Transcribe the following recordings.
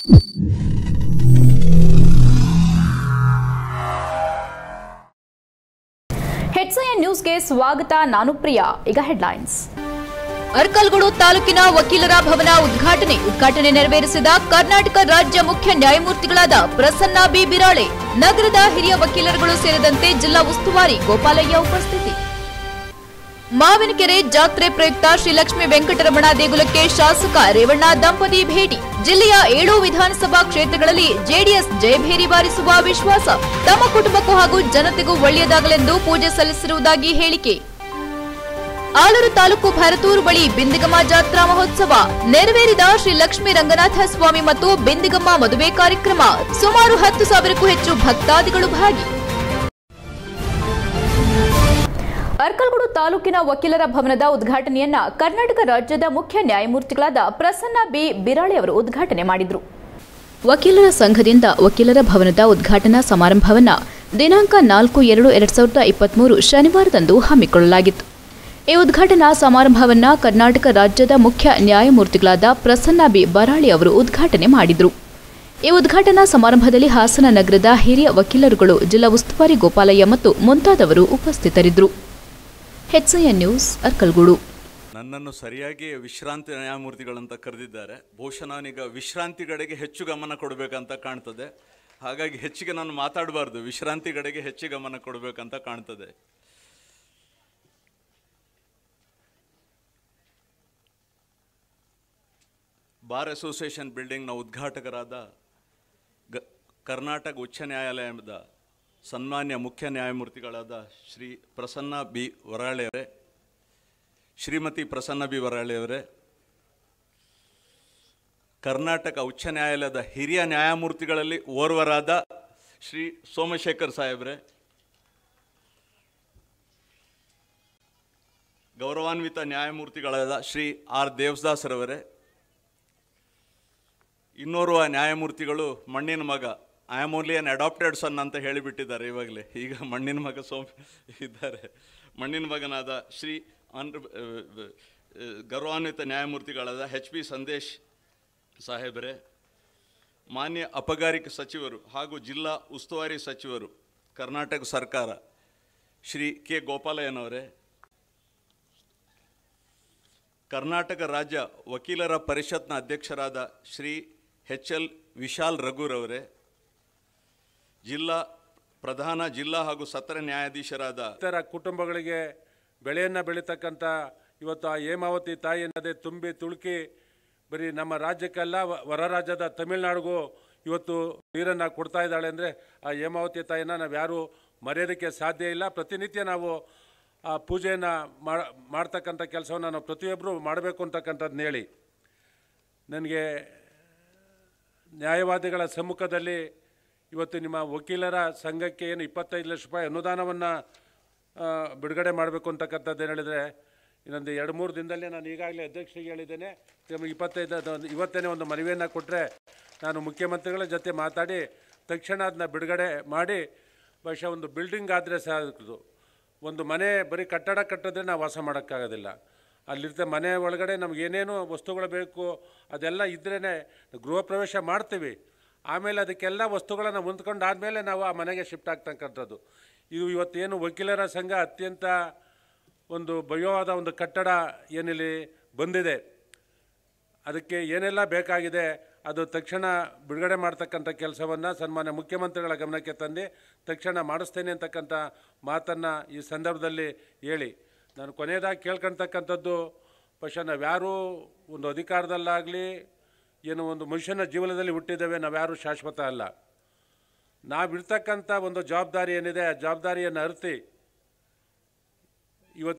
HIN ನ್ಯೂಸ್ಗೆ ಸ್ವಾಗತ ನಾನು ಪ್ರಿಯಾ ಈಗ ಹೆಡ್ಲೈನ್ಸ್ ಅರ್ಕಲ್ಗೂಡು ತಾಲೂಕಿನ ವಕೀಲರ ಭವನ ಉದ್ಘಾಟನೆ ಉದ್ಘಾಟನೆ ನೆರವೇರಿಸಿದ ಕರ್ನಾಟಕ ರಾಜ್ಯ ಮುಖ್ಯ ನ್ಯಾಯಮೂರ್ತಿಗಳಾದ ಪ್ರಸನ್ನ ಬಿ ಬಿರಾಳೆ ನಗರದ ಹಿರಿಯ ವಕೀಲರುಗಳು ಸೇರಿದಂತೆ ಜಿಲ್ಲಾ ಉಸ್ತುವಾರಿ ಗೋಪಾಲಯ್ಯ ಉಪಸ್ಥಿತಿ ಮಾವಿನಕೆರೆ ಜಾತ್ರೆ ಪ್ರಯುಕ್ತ ಶ್ರೀ ಲಕ್ಷ್ಮೀ ವೆಂಕಟರಮಣ ದೇಗುಲಕ್ಕೆ ಶಾಸಕ ರೇವಣ್ಣ ದಂಪತಿ ಭೇಟಿ ಜಿಲ್ಲೆಯ ಏಳು ವಿಧಾನಸಭಾ ಕ್ಷೇತ್ರಗಳಲ್ಲಿ ಜೆಡಿಎಸ್ ಜಯಭೇರಿ ಬಾರಿಸುವ ವಿಶ್ವಾಸ ತಮ್ಮ ಕುಟುಂಬಕ್ಕೂ ಹಾಗೂ ಜನತೆಗೂ ಒಳ್ಳೆಯದಾಗಲೆಂದು ಪೂಜೆ ಸಲ್ಲಿಸಿರುವುದಾಗಿ ಹೇಳಿಕೆ ಆಲೂರು ತಾಲೂಕು ಭರತೂರು ಬಳಿ ಬಿಂದಿಗಮ್ಮ ಜಾತ್ರಾ ಮಹೋತ್ಸವ ನೆರವೇರಿದ ಶ್ರೀ ಲಕ್ಷ್ಮೀ ರಂಗನಾಥ ಸ್ವಾಮಿ ಮತ್ತು ಬಿಂದಿಗಮ್ಮ ಮದುವೆ ಕಾರ್ಯಕ್ರಮ ಸುಮಾರು ಹತ್ತು ಸಾವಿರಕ್ಕೂ ಹೆಚ್ಚು ಭಕ್ತಾದಿಗಳು ಭಾಗಿ ಅರ್ಕಲ್ಗೂಡು ತಾಲೂಕಿನ ವಕೀಲರ ಭವನದ ಉದ್ಘಾಟನೆಯನ್ನ ಕರ್ನಾಟಕ ರಾಜ್ಯದ ಮುಖ್ಯ ನ್ಯಾಯಮೂರ್ತಿಗಳಾದ ಪ್ರಸನ್ನ ಬಿ ಬಿರಾಳೆ ಅವರು ಉದ್ಘಾಟನೆ ಮಾಡಿದ್ರು ವಕೀಲರ ಸಂಘದಿಂದ ವಕೀಲರ ಭವನದ ಉದ್ಘಾಟನಾ ಸಮಾರಂಭವನ್ನ ದಿನಾಂಕ ನಾಲ್ಕು ಎರಡು ಎರಡ್ ಸಾವಿರದ ಇಪ್ಪತ್ಮೂರು ಶನಿವಾರದಂದು ಹಮ್ಮಿಕೊಳ್ಳಲಾಗಿತ್ತು ಈ ಉದ್ಘಾಟನಾ ಸಮಾರಂಭವನ್ನ ಕರ್ನಾಟಕ ರಾಜ್ಯದ ಮುಖ್ಯ ನ್ಯಾಯಮೂರ್ತಿಗಳಾದ ಪ್ರಸನ್ನ ಬಿ ಬರಾಳಿ ಅವರು ಉದ್ಘಾಟನೆ ಮಾಡಿದ್ರು ಈ ಉದ್ಘಾಟನಾ ಸಮಾರಂಭದಲ್ಲಿ ಹಾಸನ ನಗರದ ಹಿರಿಯ ವಕೀಲರುಗಳು ಜಿಲ್ಲಾ ಉಸ್ತುವಾರಿ ಗೋಪಾಲಯ್ಯ ಮತ್ತು ಮುಂತಾದವರು ಉಪಸ್ಥಿತರಿದ್ದರು ಹೆಚ್ಐಎನ್ ನ್ಯೂಸ್ ಅರ್ಕಲ್ಗೂಡು ನನ್ನನ್ನು ಸರಿಯಾಗಿ ವಿಶ್ರಾಂತಿ ನ್ಯಾಯಮೂರ್ತಿಗಳಂತ ಕರೆದಿದ್ದಾರೆ ಬಹುಶಃ ನಾನೀಗ ವಿಶ್ರಾಂತಿ ಕಡೆಗೆ ಹೆಚ್ಚು ಗಮನ ಕೊಡಬೇಕಂತ ಕಾಣ್ತದೆ ಹಾಗಾಗಿ ಹೆಚ್ಚಿಗೆ ನಾನು ಮಾತಾಡಬಾರ್ದು ವಿಶ್ರಾಂತಿ ಕಡೆಗೆ ಹೆಚ್ಚು ಗಮನ ಕೊಡಬೇಕಂತ ಕಾಣ್ತದೆ ಬಾರ್ ಅಸೋಸಿಯೇಷನ್ ಬಿಲ್ಡಿಂಗ್ನ ಉದ್ಘಾಟಕರಾದ ಗ ಕರ್ನಾಟಕ ಉಚ್ಚ ನ್ಯಾಯಾಲಯದ ಸನ್ಮಾನ್ಯ ಮುಖ್ಯ ನ್ಯಾಯಮೂರ್ತಿಗಳಾದ ಶ್ರೀ ಪ್ರಸನ್ನ ಬಿ ವರಾಳೆಯವರೇ ಶ್ರೀಮತಿ ಪ್ರಸನ್ನ ಬಿ ವರಾಳೆಯವರೇ ಕರ್ನಾಟಕ ಉಚ್ಚ ನ್ಯಾಯಾಲಯದ ಹಿರಿಯ ನ್ಯಾಯಮೂರ್ತಿಗಳಲ್ಲಿ ಓರ್ವರಾದ ಶ್ರೀ ಸೋಮಶೇಖರ್ ಸಾಹೇಬ್ರೆ ಗೌರವಾನ್ವಿತ ನ್ಯಾಯಮೂರ್ತಿಗಳಾದ ಶ್ರೀ ಆರ್ ದೇವದಾಸರವರೇ ಇನ್ನೋರ್ವ ನ್ಯಾಯಮೂರ್ತಿಗಳು ಮಣ್ಣಿನ ಮಗ I am only an adopted son ಅಂತ ಹೇಳಿಬಿಟ್ಟಿದ್ದಾರೆ ಇವಾಗಲೇ ಈಗ ಮಣ್ಣಿನ ಮಗ ಸೋಮ್ ಇದ್ದಾರೆ ಮಣ್ಣಿನ ಮಗನಾದ ಶ್ರೀ ಆನ್ರ ಗೌರವಾನ್ವಿತ ನ್ಯಾಯಮೂರ್ತಿಗಳಾದ ಎಚ್ ಪಿ ಸಂದೇಶ್ ಸಾಹೇಬರೇ ಮಾನ್ಯ ಅಪಗಾರಿಕೆ ಸಚಿವರು ಹಾಗೂ ಜಿಲ್ಲಾ ಉಸ್ತುವಾರಿ ಸಚಿವರು ಕರ್ನಾಟಕ ಸರ್ಕಾರ ಶ್ರೀ ಕೆ ಗೋಪಾಲಯ್ಯನವರೇ ಕರ್ನಾಟಕ ರಾಜ್ಯ ವಕೀಲರ ಪರಿಷತ್ನ ಅಧ್ಯಕ್ಷರಾದ ಶ್ರೀ ಎಚ್ ಎಲ್ ವಿಶಾಲ್ ರಘುರವರೇ ಜಿಲ್ಲಾ ಪ್ರಧಾನ ಜಿಲ್ಲಾ ಹಾಗೂ ಸತ್ರ ನ್ಯಾಯಾಧೀಶರಾದ ಇತರ ಕುಟುಂಬಗಳಿಗೆ ಬೆಳೆಯನ್ನು ಬೆಳೀತಕ್ಕಂಥ ಇವತ್ತು ಆ ಹೇಮಾವತಿ ತಾಯಿ ಅನ್ನೋದೇ ತುಂಬಿ ತುಳುಕಿ ಬರೀ ನಮ್ಮ ರಾಜ್ಯಕ್ಕೆಲ್ಲ ವ- ಹೊರ ರಾಜ್ಯದ ತಮಿಳುನಾಡಿಗೂ ಇವತ್ತು ನೀರನ್ನು ಕೊಡ್ತಾ ಇದ್ದಾಳೆ ಅಂದರೆ ಆ ಹೇಮಾವತಿ ತಾಯಿನ ನಾವು ಯಾರೂ ಮರೆಯೋದಕ್ಕೆ ಸಾಧ್ಯ ಇಲ್ಲ ಪ್ರತಿನಿತ್ಯ ನಾವು ಆ ಪೂಜೆಯನ್ನು ಮಾಡ್ತಕ್ಕಂಥ ಕೆಲಸವನ್ನು ನಾವು ಪ್ರತಿಯೊಬ್ಬರು ಮಾಡಬೇಕು ಅಂತಕ್ಕಂಥದ್ದನ್ನ ಹೇಳಿ ನನಗೆ ನ್ಯಾಯವಾದಿಗಳ ಸಮ್ಮುಖದಲ್ಲಿ ಇವತ್ತು ನಿಮ್ಮ ವಕೀಲರ ಸಂಘಕ್ಕೆ ಏನು ಇಪ್ಪತ್ತೈದು ಲಕ್ಷ ರೂಪಾಯಿ ಅನುದಾನವನ್ನು ಬಿಡುಗಡೆ ಮಾಡಬೇಕು ಅಂತಕ್ಕಂಥದ್ದು ಏನು ಹೇಳಿದರೆ ಇನ್ನೊಂದು ಎರಡು ಮೂರು ದಿನದಲ್ಲೇ ನಾನು ಈಗಾಗಲೇ ಅಧ್ಯಕ್ಷರಿಗೆ ಹೇಳಿದ್ದೇನೆ ನಮಗೆ ಇಪ್ಪತ್ತೈದು ಅದು ಇವತ್ತೇ ಒಂದು ಮನವಿಯನ್ನು ಕೊಟ್ಟರೆ ನಾನು ಮುಖ್ಯಮಂತ್ರಿಗಳ ಜೊತೆ ಮಾತಾಡಿ ತಕ್ಷಣ ಅದನ್ನ ಬಿಡುಗಡೆ ಮಾಡಿ ಬಹುಶಃ ಒಂದು ಬಿಲ್ಡಿಂಗ್ ಆದರೆ ಸಾಕು ಒಂದು ಮನೆ ಬರೀ ಕಟ್ಟಡ ಕಟ್ಟಿದ್ರೆ ನಾವು ವಾಸ ಮಾಡೋಕ್ಕಾಗೋದಿಲ್ಲ ಅಲ್ಲಿರ್ತ ಮನೆ ಒಳಗಡೆ ನಮ್ಗೆ ಏನೇನು ವಸ್ತುಗಳು ಬೇಕು ಅದೆಲ್ಲ ಇದ್ರೇ ಗೃಹ ಪ್ರವೇಶ ಮಾಡ್ತೀವಿ ಆಮೇಲೆ ಅದಕ್ಕೆಲ್ಲ ವಸ್ತುಗಳನ್ನು ಹೊಂದ್ಕೊಂಡು ಆದಮೇಲೆ ನಾವು ಆ ಮನೆಗೆ ಶಿಫ್ಟ್ ಆಗ್ತಕ್ಕಂಥದ್ದು ಇದು ಇವತ್ತೇನು ವಕೀಲರ ಸಂಘ ಅತ್ಯಂತ ಒಂದು ಭವ್ಯವಾದ ಒಂದು ಕಟ್ಟಡ ಏನಿಲ್ಲಿ ಬಂದಿದೆ ಅದಕ್ಕೆ ಏನೆಲ್ಲ ಬೇಕಾಗಿದೆ ಅದು ತಕ್ಷಣ ಬಿಡುಗಡೆ ಮಾಡ್ತಕ್ಕಂಥ ಕೆಲಸವನ್ನು ಸನ್ಮಾನ್ಯ ಮುಖ್ಯಮಂತ್ರಿಗಳ ಗಮನಕ್ಕೆ ತಂದು ತಕ್ಷಣ ಮಾಡಿಸ್ತೇನೆ ಅಂತಕ್ಕಂಥ ಮಾತನ್ನು ಈ ಸಂದರ್ಭದಲ್ಲಿ ಹೇಳಿ ನಾನು ಕೊನೆಯದಾಗಿ ಕೇಳ್ಕೊಳ್ತಕ್ಕಂಥದ್ದು ಪಕ್ಷ ನಾವ್ಯಾರೂ ಒಂದು ಅಧಿಕಾರದಲ್ಲಾಗಲಿ ಏನು ಒಂದು ಮನುಷ್ಯನ ಜೀವನದಲ್ಲಿ ಹುಟ್ಟಿದ್ದೇವೆ ನಾವ್ಯಾರೂ ಶಾಶ್ವತ ಅಲ್ಲ ನಾವಿರ್ತಕ್ಕಂಥ ಒಂದು ಜವಾಬ್ದಾರಿ ಏನಿದೆ ಆ ಜವಾಬ್ದಾರಿಯನ್ನು ಅರಿತಿ ಇವತ್ತು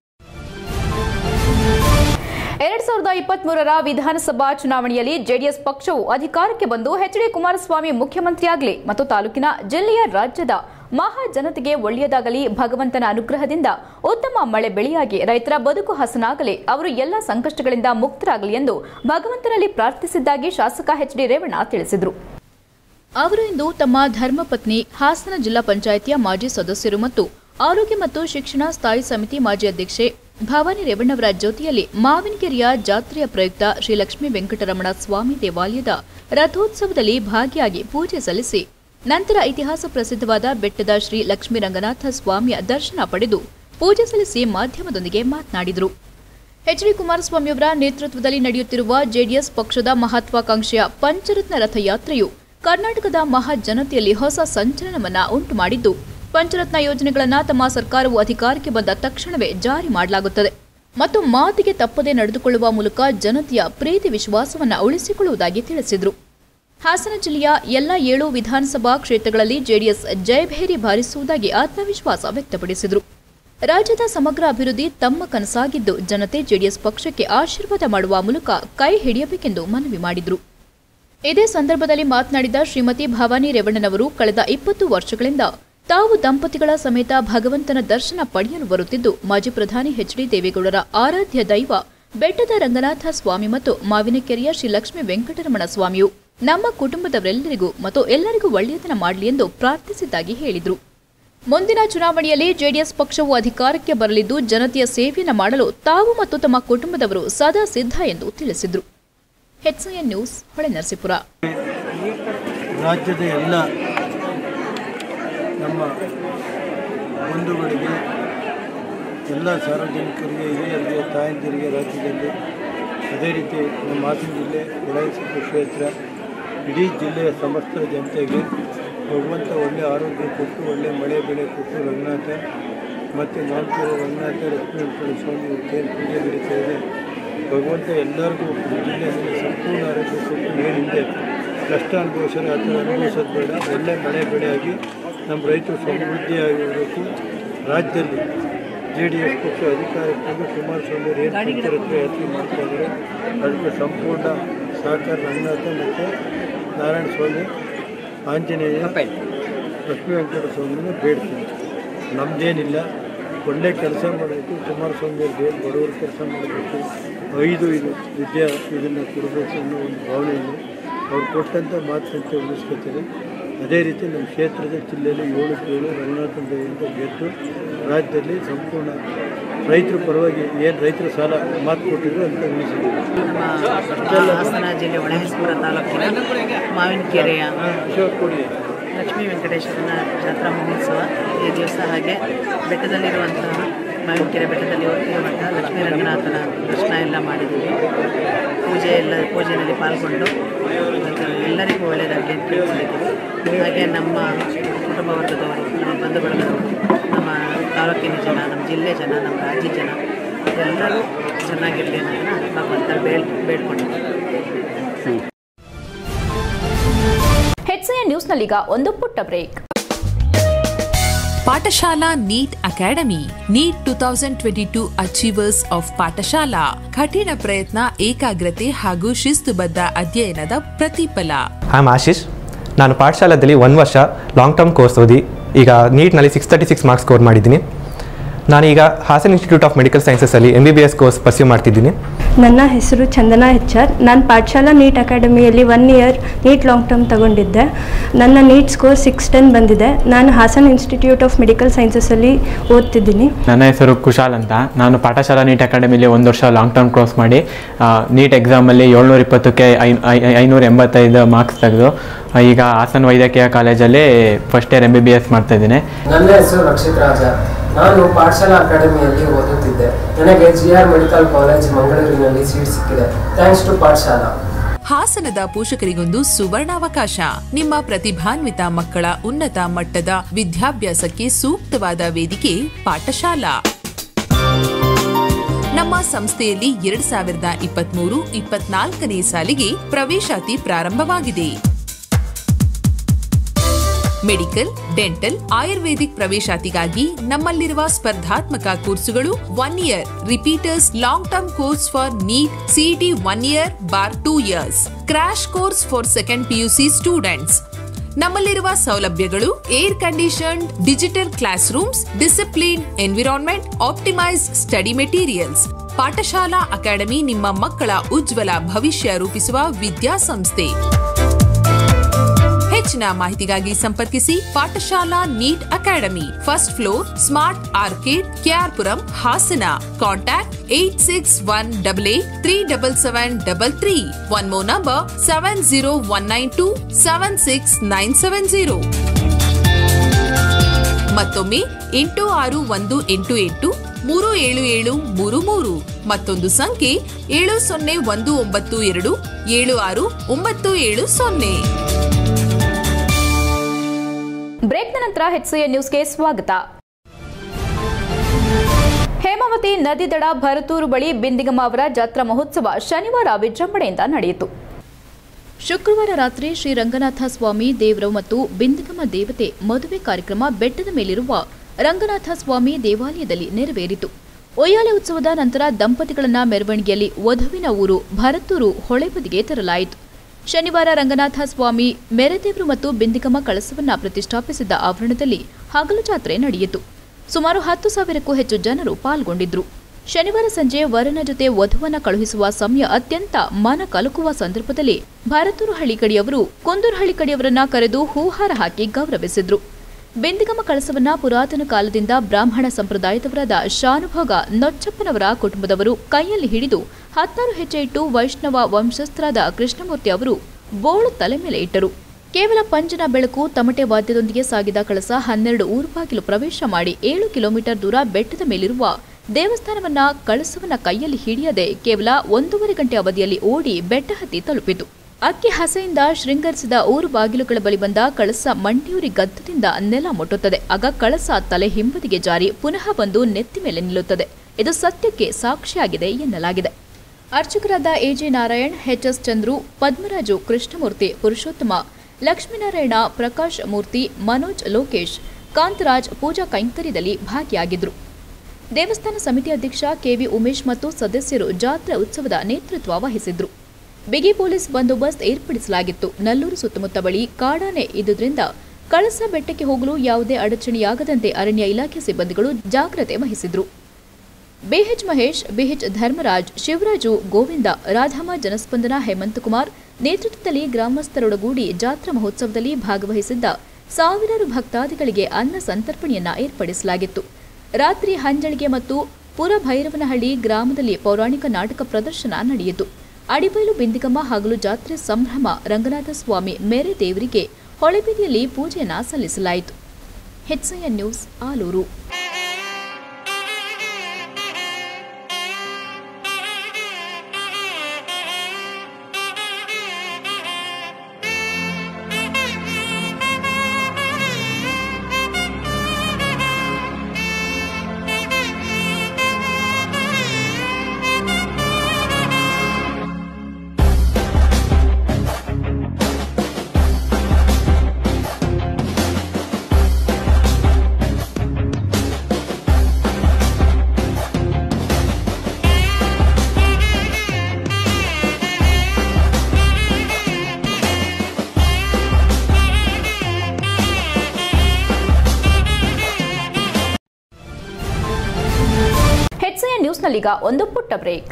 ಎರಡ್ ಸಾವಿರದ ಇಪ್ಪತ್ಮೂರರ ವಿಧಾನಸಭಾ ಚುನಾವಣೆಯಲ್ಲಿ ಜೆಡಿಎಸ್ ಪಕ್ಷವು ಅಧಿಕಾರಕ್ಕೆ ಬಂದು ಎಚ್ ಡಿ ಕುಮಾರಸ್ವಾಮಿ ಮುಖ್ಯಮಂತ್ರಿಯಾಗಲಿ ಮತ್ತು ತಾಲೂಕಿನ ಜಿಲ್ಲೆಯ ರಾಜ್ಯದ ಮಹಾ ಜನತೆಗೆ ಒಳ್ಳೆಯದಾಗಲಿ ಭಗವಂತನ ಅನುಗ್ರಹದಿಂದ ಉತ್ತಮ ಮಳೆ ಬೆಳೆಯಾಗಿ ರೈತರ ಬದುಕು ಹಸನಾಗಲಿ ಅವರು ಎಲ್ಲ ಸಂಕಷ್ಟಗಳಿಂದ ಮುಕ್ತರಾಗಲಿ ಎಂದು ಭಗವಂತನಲ್ಲಿ ಪ್ರಾರ್ಥಿಸಿದ್ದಾಗಿ ಶಾಸಕ ಎಚ್ ಡಿ ರೇವಣ್ಣ ತಿಳಿಸಿದರು ಅವರು ಇಂದು ತಮ್ಮ ಧರ್ಮಪತ್ನಿ ಹಾಸನ ಜಿಲ್ಲಾ ಪಂಚಾಯಿತಿಯ ಮಾಜಿ ಸದಸ್ಯರು ಮತ್ತು ಆರೋಗ್ಯ ಮತ್ತು ಶಿಕ್ಷಣ ಸ್ಥಾಯಿ ಸಮಿತಿ ಮಾಜಿ ಅಧ್ಯಕ್ಷೆ ಭವಾನಿ ರೇವಣ್ಣವರ ಜೊತೆಯಲ್ಲಿ ಮಾವಿನಕೆರೆಯ ಜಾತ್ರೆಯ ಪ್ರಯುಕ್ತ ಶ್ರೀ ಲಕ್ಷ್ಮೀ ವೆಂಕಟರಮಣ ಸ್ವಾಮಿ ದೇವಾಲಯದ ರಥೋತ್ಸವದಲ್ಲಿ ಭಾಗಿಯಾಗಿ ಪೂಜೆ ಸಲ್ಲಿಸಿ ನಂತರ ಇತಿಹಾಸ ಪ್ರಸಿದ್ಧವಾದ ಬೆಟ್ಟದ ಶ್ರೀ ಲಕ್ಷ್ಮೀ ರಂಗನಾಥ ಸ್ವಾಮಿಯ ದರ್ಶನ ಪಡೆದು ಪೂಜೆ ಸಲ್ಲಿಸಿ ಮಾಧ್ಯಮದೊಂದಿಗೆ ಮಾತನಾಡಿದರು ಎಚ್ಡಿ ಕುಮಾರಸ್ವಾಮಿಯವರ ನೇತೃತ್ವದಲ್ಲಿ ನಡೆಯುತ್ತಿರುವ ಜೆಡಿಎಸ್ ಪಕ್ಷದ ಮಹತ್ವಾಕಾಂಕ್ಷೆಯ ಪಂಚರತ್ನ ರಥಯಾತ್ರೆಯು ಕರ್ನಾಟಕದ ಮಹಾಜನತೆಯಲ್ಲಿ ಹೊಸ ಸಂಚಲನವನ್ನ ಉಂಟು ಮಾಡಿದ್ದು ಪಂಚರತ್ನ ಯೋಜನೆಗಳನ್ನು ತಮ್ಮ ಸರ್ಕಾರವು ಅಧಿಕಾರಕ್ಕೆ ಬಂದ ತಕ್ಷಣವೇ ಜಾರಿ ಮಾಡಲಾಗುತ್ತದೆ ಮತ್ತು ಮಾತಿಗೆ ತಪ್ಪದೆ ನಡೆದುಕೊಳ್ಳುವ ಮೂಲಕ ಜನತೆಯ ಪ್ರೀತಿ ವಿಶ್ವಾಸವನ್ನ ಉಳಿಸಿಕೊಳ್ಳುವುದಾಗಿ ತಿಳಿಸಿದರು ಹಾಸನ ಜಿಲ್ಲೆಯ ಎಲ್ಲ ಏಳು ವಿಧಾನಸಭಾ ಕ್ಷೇತ್ರಗಳಲ್ಲಿ ಜೆಡಿಎಸ್ ಜಯಭೇರಿ ಬಾರಿಸುವುದಾಗಿ ಆತ್ಮವಿಶ್ವಾಸ ವ್ಯಕ್ತಪಡಿಸಿದರು ರಾಜ್ಯದ ಸಮಗ್ರ ಅಭಿವೃದ್ಧಿ ತಮ್ಮ ಕನಸಾಗಿದ್ದು ಜನತೆ ಜೆಡಿಎಸ್ ಪಕ್ಷಕ್ಕೆ ಆಶೀರ್ವಾದ ಮಾಡುವ ಮೂಲಕ ಕೈ ಹಿಡಿಯಬೇಕೆಂದು ಮನವಿ ಮಾಡಿದರು ಇದೇ ಸಂದರ್ಭದಲ್ಲಿ ಮಾತನಾಡಿದ ಶ್ರೀಮತಿ ಭವಾನಿ ರೇವಣ್ಣನವರು ಕಳೆದ ಇಪ್ಪತ್ತು ವರ್ಷಗಳಿಂದ ತಾವು ದಂಪತಿಗಳ ಸಮೇತ ಭಗವಂತನ ದರ್ಶನ ಪಡೆಯಲು ಬರುತ್ತಿದ್ದು ಮಾಜಿ ಪ್ರಧಾನಿ ಎಚ್ ಡಿ ದೇವೇಗೌಡರ ಆರಾಧ್ಯ ದೈವ ಬೆಟ್ಟದ ರಂಗನಾಥ ಸ್ವಾಮಿ ಮತ್ತು ಮಾವಿನಕೆರೆಯ ಶ್ರೀ ಲಕ್ಷ್ಮೀ ವೆಂಕಟರಮಣ ಸ್ವಾಮಿಯು ನಮ್ಮ ಕುಟುಂಬದವರೆಲ್ಲರಿಗೂ ಮತ್ತು ಎಲ್ಲರಿಗೂ ಒಳ್ಳೆಯತನ ಮಾಡಲಿ ಎಂದು ಪ್ರಾರ್ಥಿಸಿದ್ದಾಗಿ ಹೇಳಿದರು ಮುಂದಿನ ಚುನಾವಣೆಯಲ್ಲಿ ಜೆಡಿಎಸ್ ಪಕ್ಷವು ಅಧಿಕಾರಕ್ಕೆ ಬರಲಿದ್ದು ಜನತೆಯ ಸೇವೆಯನ್ನು ಮಾಡಲು ತಾವು ಮತ್ತು ತಮ್ಮ ಕುಟುಂಬದವರು ಸದಾ ಸಿದ್ಧ ಎಂದು ತಿಳಿಸಿದರು ಎಚ್ಸಿಎನ್ ನ್ಯೂಸ್ ಹೊಳೆನರಸೀಪುರ ರಾಜ್ಯದ ಎಲ್ಲ ನಮ್ಮ ಬಂಧುಗಳಿಗೆ ಎಲ್ಲ ಸಾರ್ವಜನಿಕರಿಗೆ ಹಿರಿಯರಿಗೆ ತಾಯಂದಿರಿಗೆ ರಾಜ್ಯದಲ್ಲಿ ಅದೇ ರೀತಿ ನಮ್ಮ ಹಾಸನ ಜಿಲ್ಲೆ ವಿಧಾನಸಭಾ ಕ್ಷೇತ್ರ ಇಡೀ ಜಿಲ್ಲೆಯ ಸಮಸ್ತ ಜನತೆಗೆ ಭಗವಂತ ಒಳ್ಳೆಯ ಆರೋಗ್ಯ ಕೊಟ್ಟು ಒಳ್ಳೆಯ ಮಳೆ ಬೆಳೆ ಕೊಟ್ಟು ರಂಗನಾಥ ಮತ್ತು ನಾಲ್ಕೂರು ರಂಗನಾಥ ಲಕ್ಷ್ಮೀ ವೆಂಕಟೇಶ್ವರ ಸ್ವಾಮಿ ಇವತ್ತೇನು ಪೂಜೆ ನಡೀತಾ ಇದೆ ಭಗವಂತ ಎಲ್ಲರಿಗೂ ಈ ಜಿಲ್ಲೆಯಲ್ಲಿ ಸಂಪೂರ್ಣ ಆರೋಗ್ಯ ಕೊಟ್ಟು ಏನಿದೆ ಕಷ್ಟ ಅನುಭವಿಸೋರು ಆ ಥರ ಅನುಭವಿಸೋದು ಬೇಡ ಒಳ್ಳೆ ಮಳೆ ಬೆಳೆಯಾಗಿ ನಮ್ಮ ರೈತರು ಸಮೃದ್ಧಿಯಾಗಿರಬೇಕು ರಾಜ್ಯದಲ್ಲಿ ಜೆ ಡಿ ಎಸ್ ಪಕ್ಷ ಅಧಿಕಾರಕ್ಕೆ ಬಂದು ಕುಮಾರಸ್ವಾಮಿ ಅವರು ಏನು ಪಂಚರತ್ನ ಯಾತ್ರೆ ಮಾಡ್ತಾ ಇದ್ದಾರೆ ಅದಕ್ಕೆ ಸಂಪೂರ್ಣ ಸಹಕಾರ ರಂಗನಾಥ ಮತ್ತು ನಾರಾಯಣ ಸ್ವಾಮಿ ಆಂಜನೇಯ ಲಕ್ಷ್ಮೀ ವೆಂಕಟ ಸ್ವಾಮಿನ ಬೇಡ್ತೀನಿ ನಮ್ಮದೇನಿಲ್ಲ ಒಳ್ಳೆ ಕೆಲಸ ಮಾಡಬೇಕು ಕುಮಾರಸ್ವಾಮಿ ಅವ್ರು ಏನು ಬಡವರ ಕೆಲಸ ಮಾಡಬೇಕು ಐದು ಇದು ವಿದ್ಯಾ ಇದನ್ನು ಕೊಡಬೇಕು ಅನ್ನೋ ಒಂದು ಭಾವನೆ ಇದೆ ಅವ್ರು ಕೊಟ್ಟಂಥ ಮಾತಂತೆ ಉಳಿಸ್ಕೊತಾರೆ ಅದೇ ರೀತಿ ನಮ್ಮ ಕ್ಷೇತ್ರದ ಜಿಲ್ಲೆಯಲ್ಲಿ ಏಳಕ್ಕೆ ಏಳು ರಂಗನಾಥನ ದೇವರಿಂದ ಗೆದ್ದು ರಾಜ್ಯದಲ್ಲಿ ಸಂಪೂರ್ಣ ರೈತರ ಪರವಾಗಿ ಏನು ರೈತರ ಸಾಲ ಮಾತು ಕೊಟ್ಟಿದ್ರು ಅಂತ ಉಳಿಸಿದ್ದಾರೆ ನಮ್ಮ ಹಾಸನ ಜಿಲ್ಲೆ ಹೊಳೆಹೆಸಪುರ ತಾಲೂಕಿನ ಮಾವಿನಕೆರೆಯ ಕೊಡಿ ಲಕ್ಷ್ಮೀ ವೆಂಕಟೇಶ್ವರನ ಜಾತ್ರಾ ಮಹೋತ್ಸವ ಈ ದಿವಸ ಹಾಗೆ ಬೆಟ್ಟದಲ್ಲಿರುವಂತಹ ಮಾವಿನಕೆರೆ ಬೆಟ್ಟದಲ್ಲಿ ಇರುವಂತಹ ಲಕ್ಷ್ಮೀ ರಂಗನಾಥನ ದರ್ಶನ ಎಲ್ಲ ಮಾಡಿದ್ದೀವಿ ಪೂಜೆ ಎಲ್ಲ ಪೂಜೆಯಲ್ಲಿ ಪಾಲ್ಗೊಂಡು ಮತ್ತು ಎಲ್ಲರಿಗೂ ಒಳ್ಳೆಯದಾಗಲಿ ಅಂತ ಕೇಳ್ಕೊಂಡಿದ್ದೀವಿ ಹಾಗೆ ನಮ್ಮ ಕುಟುಂಬ ವರ್ಗದವರು ನಮ್ಮ ಬಂಧು ಬಳಗದವರು ನಮ್ಮ ತಾಲೂಕಿನ ಜನ ನಮ್ಮ ಜಿಲ್ಲೆ ಜನ ನಮ್ಮ ರಾಜ್ಯ ಜನ ಎಲ್ಲರೂ ಚೆನ್ನಾಗಿರಲಿ ಅನ್ನೋದನ್ನು ಭಗವಂತ ಬೇಡ್ ಬೇಡ್ಕೊಂಡಿದ್ದೀವಿ ಎಚ್ಸಿಎನ್ ನ್ಯೂಸ್ನಲ್ಲೀಗ ಒಂದು ಪುಟ್ಟ break Pathashala NEET academy NEET two thousand twenty two achievers of Pathashala ಕಠಿಣ ಪ್ರಯತ್ನ ಏಕಾಗ್ರತೆ ಹಾಗೂ ಶಿಸ್ತುಬದ್ಧ ಅಧ್ಯಯನದ ಪ್ರತಿಫಲ ಐ ಆಮ್ ಆಶೀಶ್ ನಾನು ಪಾಠಶಾಲದಲ್ಲಿ ಒಂದು ವರ್ಷ ಲಾಂಗ್ ಟರ್ಮ್ ಕೋರ್ಸ್ ಓದಿ ಈಗ ನೀಟ್ನಲ್ಲಿ six thirty six marks score ಮಾಡಿದ್ದೀನಿ ನಾನೀಗ ಹಾಸನ್ ಇನ್ಸ್ಟಿಟ್ಯೂಟ್ ಆಫ್ ಮೆಡಿಕಲ್ ಸೈನ್ಸಸಲ್ಲಿ M B B S course pursue ಮಾಡ್ತಿದ್ದೀನಿ ನನ್ನ ಹೆಸರು ಚಂದನಾ ಎಚ್ ಆರ್ ನಾನು ಪಾಠಶಾಲಾ ನೀಟ್ ಅಕಾಡೆಮಿಯಲ್ಲಿ one year NEET long term ತಗೊಂಡಿದ್ದೆ ನನ್ನ ನೀಟ್ ಸ್ಕೋರ್ ಸಿಕ್ಸ್ ಟೆನ್ ಬಂದಿದೆ ನಾನು ಹಾಸನ್ ಇನ್ಸ್ಟಿಟ್ಯೂಟ್ ಆಫ್ ಮೆಡಿಕಲ್ ಸೈನ್ಸಸಲ್ಲಿ ಓದ್ತಿದ್ದೀನಿ ನನ್ನ ಹೆಸರು ಕುಶಾಲ್ ಅಂತ ನಾನು ಪಾಠಶಾಲಾ ನೀಟ್ ಅಕಾಡೆಮಿಲಿ ಒಂದು ವರ್ಷ ಲಾಂಗ್ ಟರ್ಮ್ ಕೋರ್ಸ್ ಮಾಡಿ ನೀಟ್ ಎಕ್ಸಾಮಲ್ಲಿ ಏಳ್ನೂರ ಇಪ್ಪತ್ತಕ್ಕೆ ಐನೂರ ಎಂಬತ್ತೈದು ಮಾರ್ಕ್ಸ್ ತೆಗೆದು ಈಗ ಹಾಸನ್ ವೈದ್ಯಕೀಯ ಕಾಲೇಜಲ್ಲಿ first year M B B S ಮಾಡ್ತಾಯಿದ್ದೀನಿ ನನ್ನ ಹೆಸರು ರಕ್ಷಿತ್ ರಾಜ ನಾನು ಪಾಠಶಾಲಾ ಅಕಾಡೆಮಿಯಲ್ಲಿ ಓದುತ್ತಿದ್ದೆ ನನಗೆ ಜಿ ಆರ್ ಮೆಡಿಕಲ್ ಕಾಲೇಜ್ ಮಂಗಳೂರಿನಲ್ಲಿ ಸೀಟ್ ಸಿಕ್ಕಿದೆ ಥ್ಯಾಂಕ್ಸ್ ಟು ಪಾಠಶಾಲಾ ಹಾಸನದ ಪೋಷಕರಿಗೊಂದು ಸುವರ್ಣಾವಕಾಶ ನಿಮ್ಮ ಪ್ರತಿಭಾನ್ವಿತ ಮಕ್ಕಳ ಉನ್ನತ ಮಟ್ಟದ ವಿದ್ಯಾಭ್ಯಾಸಕ್ಕೆ ಸೂಕ್ತವಾದ ವೇದಿಕೆ ಪಾಠಶಾಲಾ ನಮ್ಮ ಸಂಸ್ಥೆಯಲ್ಲಿ ಎರಡ್ ಸಾವಿರದ ಇಪ್ಪತ್ಮೂರು ಇಪ್ಪತ್ನಾಲ್ಕನೇ ಸಾಲಿಗೆ ಪ್ರವೇಶಾತಿ ಪ್ರಾರಂಭವಾಗಿದೆ ಮೆಡಿಕಲ್ ಡೆಂಟಲ್ ಆಯುರ್ವೇದಿಕ್ ಪ್ರವೇಶಾತಿಗಾಗಿ ನಮ್ಮಲ್ಲಿರುವ ಸ್ಪರ್ಧಾತ್ಮಕ ಕೋರ್ಸುಗಳು one year repeaters long term course for NEET CET one year bar two years crash course for second PUC students ನಮ್ಮಲ್ಲಿರುವ ಸೌಲಭ್ಯಗಳು air conditioned digital class rooms discipline environment optimise study materials Pathashala academy ನಿಮ್ಮ ಮಕ್ಕಳ ಉಜ್ವಲ ಭವಿಷ್ಯ ರೂಪಿಸುವ ವಿದ್ಯಾಸಂಸ್ಥೆ ಹೆಚ್ಚಿನ ಹೆಚ್ಚಿನ ಮಾಹಿತಿಗಾಗಿ ಸಂಪರ್ಕಿಸಿ Pathashala NEET academy first floor smart orchid KR Puram Hassan contact eight six one double eight three double seven double three one mo number seven zero one nine two seven six nine seven zero ಮತ್ತೊಮ್ಮೆ ಎಂಟು ಆರು ಒಂದು ಎಂಟು ಎಂಟು ಮೂರು ಏಳು ಏಳು ಮೂರು ಮೂರು ಮತ್ತೊಂದು ಸಂಖ್ಯೆ ಏಳು ಸೊನ್ನೆ ಒಂದು ಒಂಬತ್ತು ಎರಡು ಏಳು ಆರು ಒಂಬತ್ತು ಏಳು ಸೊನ್ನೆ ಬ್ರೇಕ್ನ ನಂತರ ಹೆಚ್ಸಿಎ ನ್ಯೂಸ್ಗೆ ಸ್ವಾಗತ ಹೇಮಾವತಿ ನದಿ ದಡ ಭರತೂರು ಬಳಿ ಬಿಂದಿಗಮ್ಮ ಅವರ ಜಾತ್ರಾ ಮಹೋತ್ಸವ ಶನಿವಾರ ವಿಜೃಂಭಣೆಯಿಂದ ನಡೆಯಿತು ಶುಕ್ರವಾರ ರಾತ್ರಿ ಶ್ರೀ ರಂಗನಾಥ ಸ್ವಾಮಿ ದೇವರು ಮತ್ತು ಬಿಂದಿಗಮ್ಮ ದೇವತೆ ಮದುವೆ ಕಾರ್ಯಕ್ರಮ ಬೆಟ್ಟದ ಮೇಲಿರುವ ರಂಗನಾಥ ಸ್ವಾಮಿ ದೇವಾಲಯದಲ್ಲಿ ನೆರವೇರಿತು ಒಯ್ಯಾಲೆ ಉತ್ಸವದ ನಂತರ ದಂಪತಿಗಳನ್ನ ಮೆರವಣಿಗೆಯಲ್ಲಿ ವಧುವಿನ ಊರು ಭರತೂರು ಹೊಳೆಬದಿಗೆ ತರಲಾಯಿತು ಶನಿವಾರ ರಂಗನಾಥ ಸ್ವಾಮಿ ಮೆರೆದೇವರು ಮತ್ತು ಬಿಂದಿಗಮ್ಮ ಕಳಸವನ್ನ ಪ್ರತಿಷ್ಠಾಪಿಸಿದ್ದ ಆವರಣದಲ್ಲಿ ಹಗಲು ಜಾತ್ರೆ ನಡೆಯಿತು ಸುಮಾರು ಹತ್ತು ಸಾವಿರಕ್ಕೂ ಹೆಚ್ಚು ಜನರು ಪಾಲ್ಗೊಂಡಿದ್ರು ಶನಿವಾರ ಸಂಜೆ ವರನ ಜೊತೆ ವಧುವನ್ನ ಕಳುಹಿಸುವ ಸಮಯ ಅತ್ಯಂತ ಮನ ಕಲಕುವ ಸಂದರ್ಭದಲ್ಲಿ ಭಾರತೂರು ಹಳ್ಳಿಕಡಿಯವರು ಕುಂದೂರು ಹಳ್ಳಿಕಡಿಯವರನ್ನ ಕರೆದು ಹೂಹಾರ ಹಾಕಿ ಗೌರವಿಸಿದ್ರು ಬೆಂದಿಗಮ್ಮ ಕಳಸವನ್ನ ಪುರಾತನ ಕಾಲದಿಂದ ಬ್ರಾಹ್ಮಣ ಸಂಪ್ರದಾಯದವರಾದ ಶಾನುಭೋಗ ನೊಚ್ಚಪ್ಪನವರ ಕುಟುಂಬದವರು ಕೈಯಲ್ಲಿ ಹಿಡಿದು ಹತ್ತಾರು ಹೆಜ್ಜೆ ಇಟ್ಟು ವೈಷ್ಣವ ವಂಶಸ್ಥರಾದ ಕೃಷ್ಣಮೂರ್ತಿ ಅವರು ಬೋಳು ತಲೆ ಮೇಲೆ ಇಟ್ಟರು ಕೇವಲ ಪಂಜನ ಬೆಳಕು ತಮಟೆ ವಾದ್ಯದೊಂದಿಗೆ ಸಾಗಿದ ಕಳಸ ಹನ್ನೆರಡು ಊರು ಬಾಗಿಲು ಪ್ರವೇಶ ಮಾಡಿ ಏಳು ಕಿಲೋಮೀಟರ್ ದೂರ ಬೆಟ್ಟದ ಮೇಲಿರುವ ದೇವಸ್ಥಾನವನ್ನ ಕಳಸವನ್ನ ಕೈಯಲ್ಲಿ ಹಿಡಿಯದೆ ಕೇವಲ ಒಂದೂವರೆ ಗಂಟೆ ಅವಧಿಯಲ್ಲಿ ಓಡಿ ಬೆಟ್ಟ ಹತ್ತಿ ತಲುಪಿತು ಅಕ್ಕಿ ಹಸೆಯಿಂದ ಶೃಂಗರಿಸಿದ ಊರು ಬಾಗಿಲುಗಳ ಬಳಿ ಬಂದ ಕಳಸ ಮಂಡಿಯೂರಿ ಗದ್ದದಿಂದ ನೆಲ ಮುಟ್ಟುತ್ತದೆ ಆಗ ಕಳಸ ತಲೆ ಹಿಂಬದಿಗೆ ಜಾರಿ ಪುನಃ ಬಂದು ನೆತ್ತಿ ಮೇಲೆ ನಿಲ್ಲುತ್ತದೆ ಇದು ಸತ್ಯಕ್ಕೆ ಸಾಕ್ಷಿಯಾಗಿದೆ ಎನ್ನಲಾಗಿದೆ ಅರ್ಚಕರಾದ ಎಜೆ ನಾರಾಯಣ್ ಎಚ್ಎಸ್ ಚಂದ್ರು ಪದ್ಮರಾಜು ಕೃಷ್ಣಮೂರ್ತಿ ಪುರುಷೋತ್ತಮ ಲಕ್ಷ್ಮೀನಾರಾಯಣ ಪ್ರಕಾಶ್ ಮೂರ್ತಿ ಮನೋಜ್ ಲೋಕೇಶ್ ಕಾಂತರಾಜ್ ಪೂಜಾ ಕೈಂಕರ್ಯದಲ್ಲಿ ಭಾಗಿಯಾಗಿದ್ರು ದೇವಸ್ಥಾನ ಸಮಿತಿ ಅಧ್ಯಕ್ಷ ಕೆವಿ ಉಮೇಶ್ ಮತ್ತು ಸದಸ್ಯರು ಜಾತ್ರಾ ಉತ್ಸವದ ನೇತೃತ್ವ ವಹಿಸಿದ್ರು ಬಿಗಿ ಪೊಲೀಸ್ ಬಂದೋಬಸ್ತ್ ಏರ್ಪಡಿಸಲಾಗಿತ್ತು ನಲ್ಲೂರು ಸುತ್ತಮುತ್ತ ಬಳಿ ಕಾಡಾನೆ ಇದ್ದುದರಿಂದ ಕಳಸ ಬೆಟ್ಟಕ್ಕೆ ಹೋಗಲು ಯಾವುದೇ ಅಡಚಣೆಯಾಗದಂತೆ ಅರಣ್ಯ ಇಲಾಖೆ ಸಿಬ್ಬಂದಿಗಳು ಜಾಗ್ರತೆ ವಹಿಸಿದ್ರು ಬಿಎಚ್ ಮಹೇಶ್ ಬಿಎಚ್ ಧರ್ಮರಾಜ್ ಶಿವರಾಜು ಗೋವಿಂದ ರಾಧಮ್ಮ ಜನಸ್ಪಂದನ ಹೇಮಂತಕುಮಾರ್ ನೇತೃತ್ವದಲ್ಲಿ ಗ್ರಾಮಸ್ಥರೊಡಗೂಡಿ ಜಾತ್ರಾ ಮಹೋತ್ಸವದಲ್ಲಿ ಭಾಗವಹಿಸಿದ್ದ ಸಾವಿರಾರು ಭಕ್ತಾದಿಗಳಿಗೆ ಅನ್ನ ಸಂತರ್ಪಣೆಯನ್ನ ಏರ್ಪಡಿಸಲಾಗಿತ್ತು ರಾತ್ರಿ ಹಂಜಳಿಗೆ ಮತ್ತು ಪುರಭೈರವನಹಳ್ಳಿ ಗ್ರಾಮದಲ್ಲಿ ಪೌರಾಣಿಕ ನಾಟಕ ಪ್ರದರ್ಶನ ನಡೆಯಿತು ಅಡಿಬೈಲು ಬಿಂದಿಗಮ್ಮ ಹಗಲು ಜಾತ್ರೆ ಸಂಭ್ರಮ ರಂಗನಾಥ ಸ್ವಾಮಿ ಮೇರೆ ದೇವರಿಗೆ ಹೊಳೆಬೀದಿಯಲ್ಲಿ ಪೂಜೆಯನ್ನ ಸಲ್ಲಿಸಲಾಯಿತು ಹೆಚ್ಐಎನ್ ನ್ಯೂಸ್ ಆಲೂರು ಹೆಚ್ಐಎನ್ ನ್ಯೂಸ್ನಲ್ಲೀಗ ಒಂದು ಪುಟ್ಟ ಬ್ರೇಕ್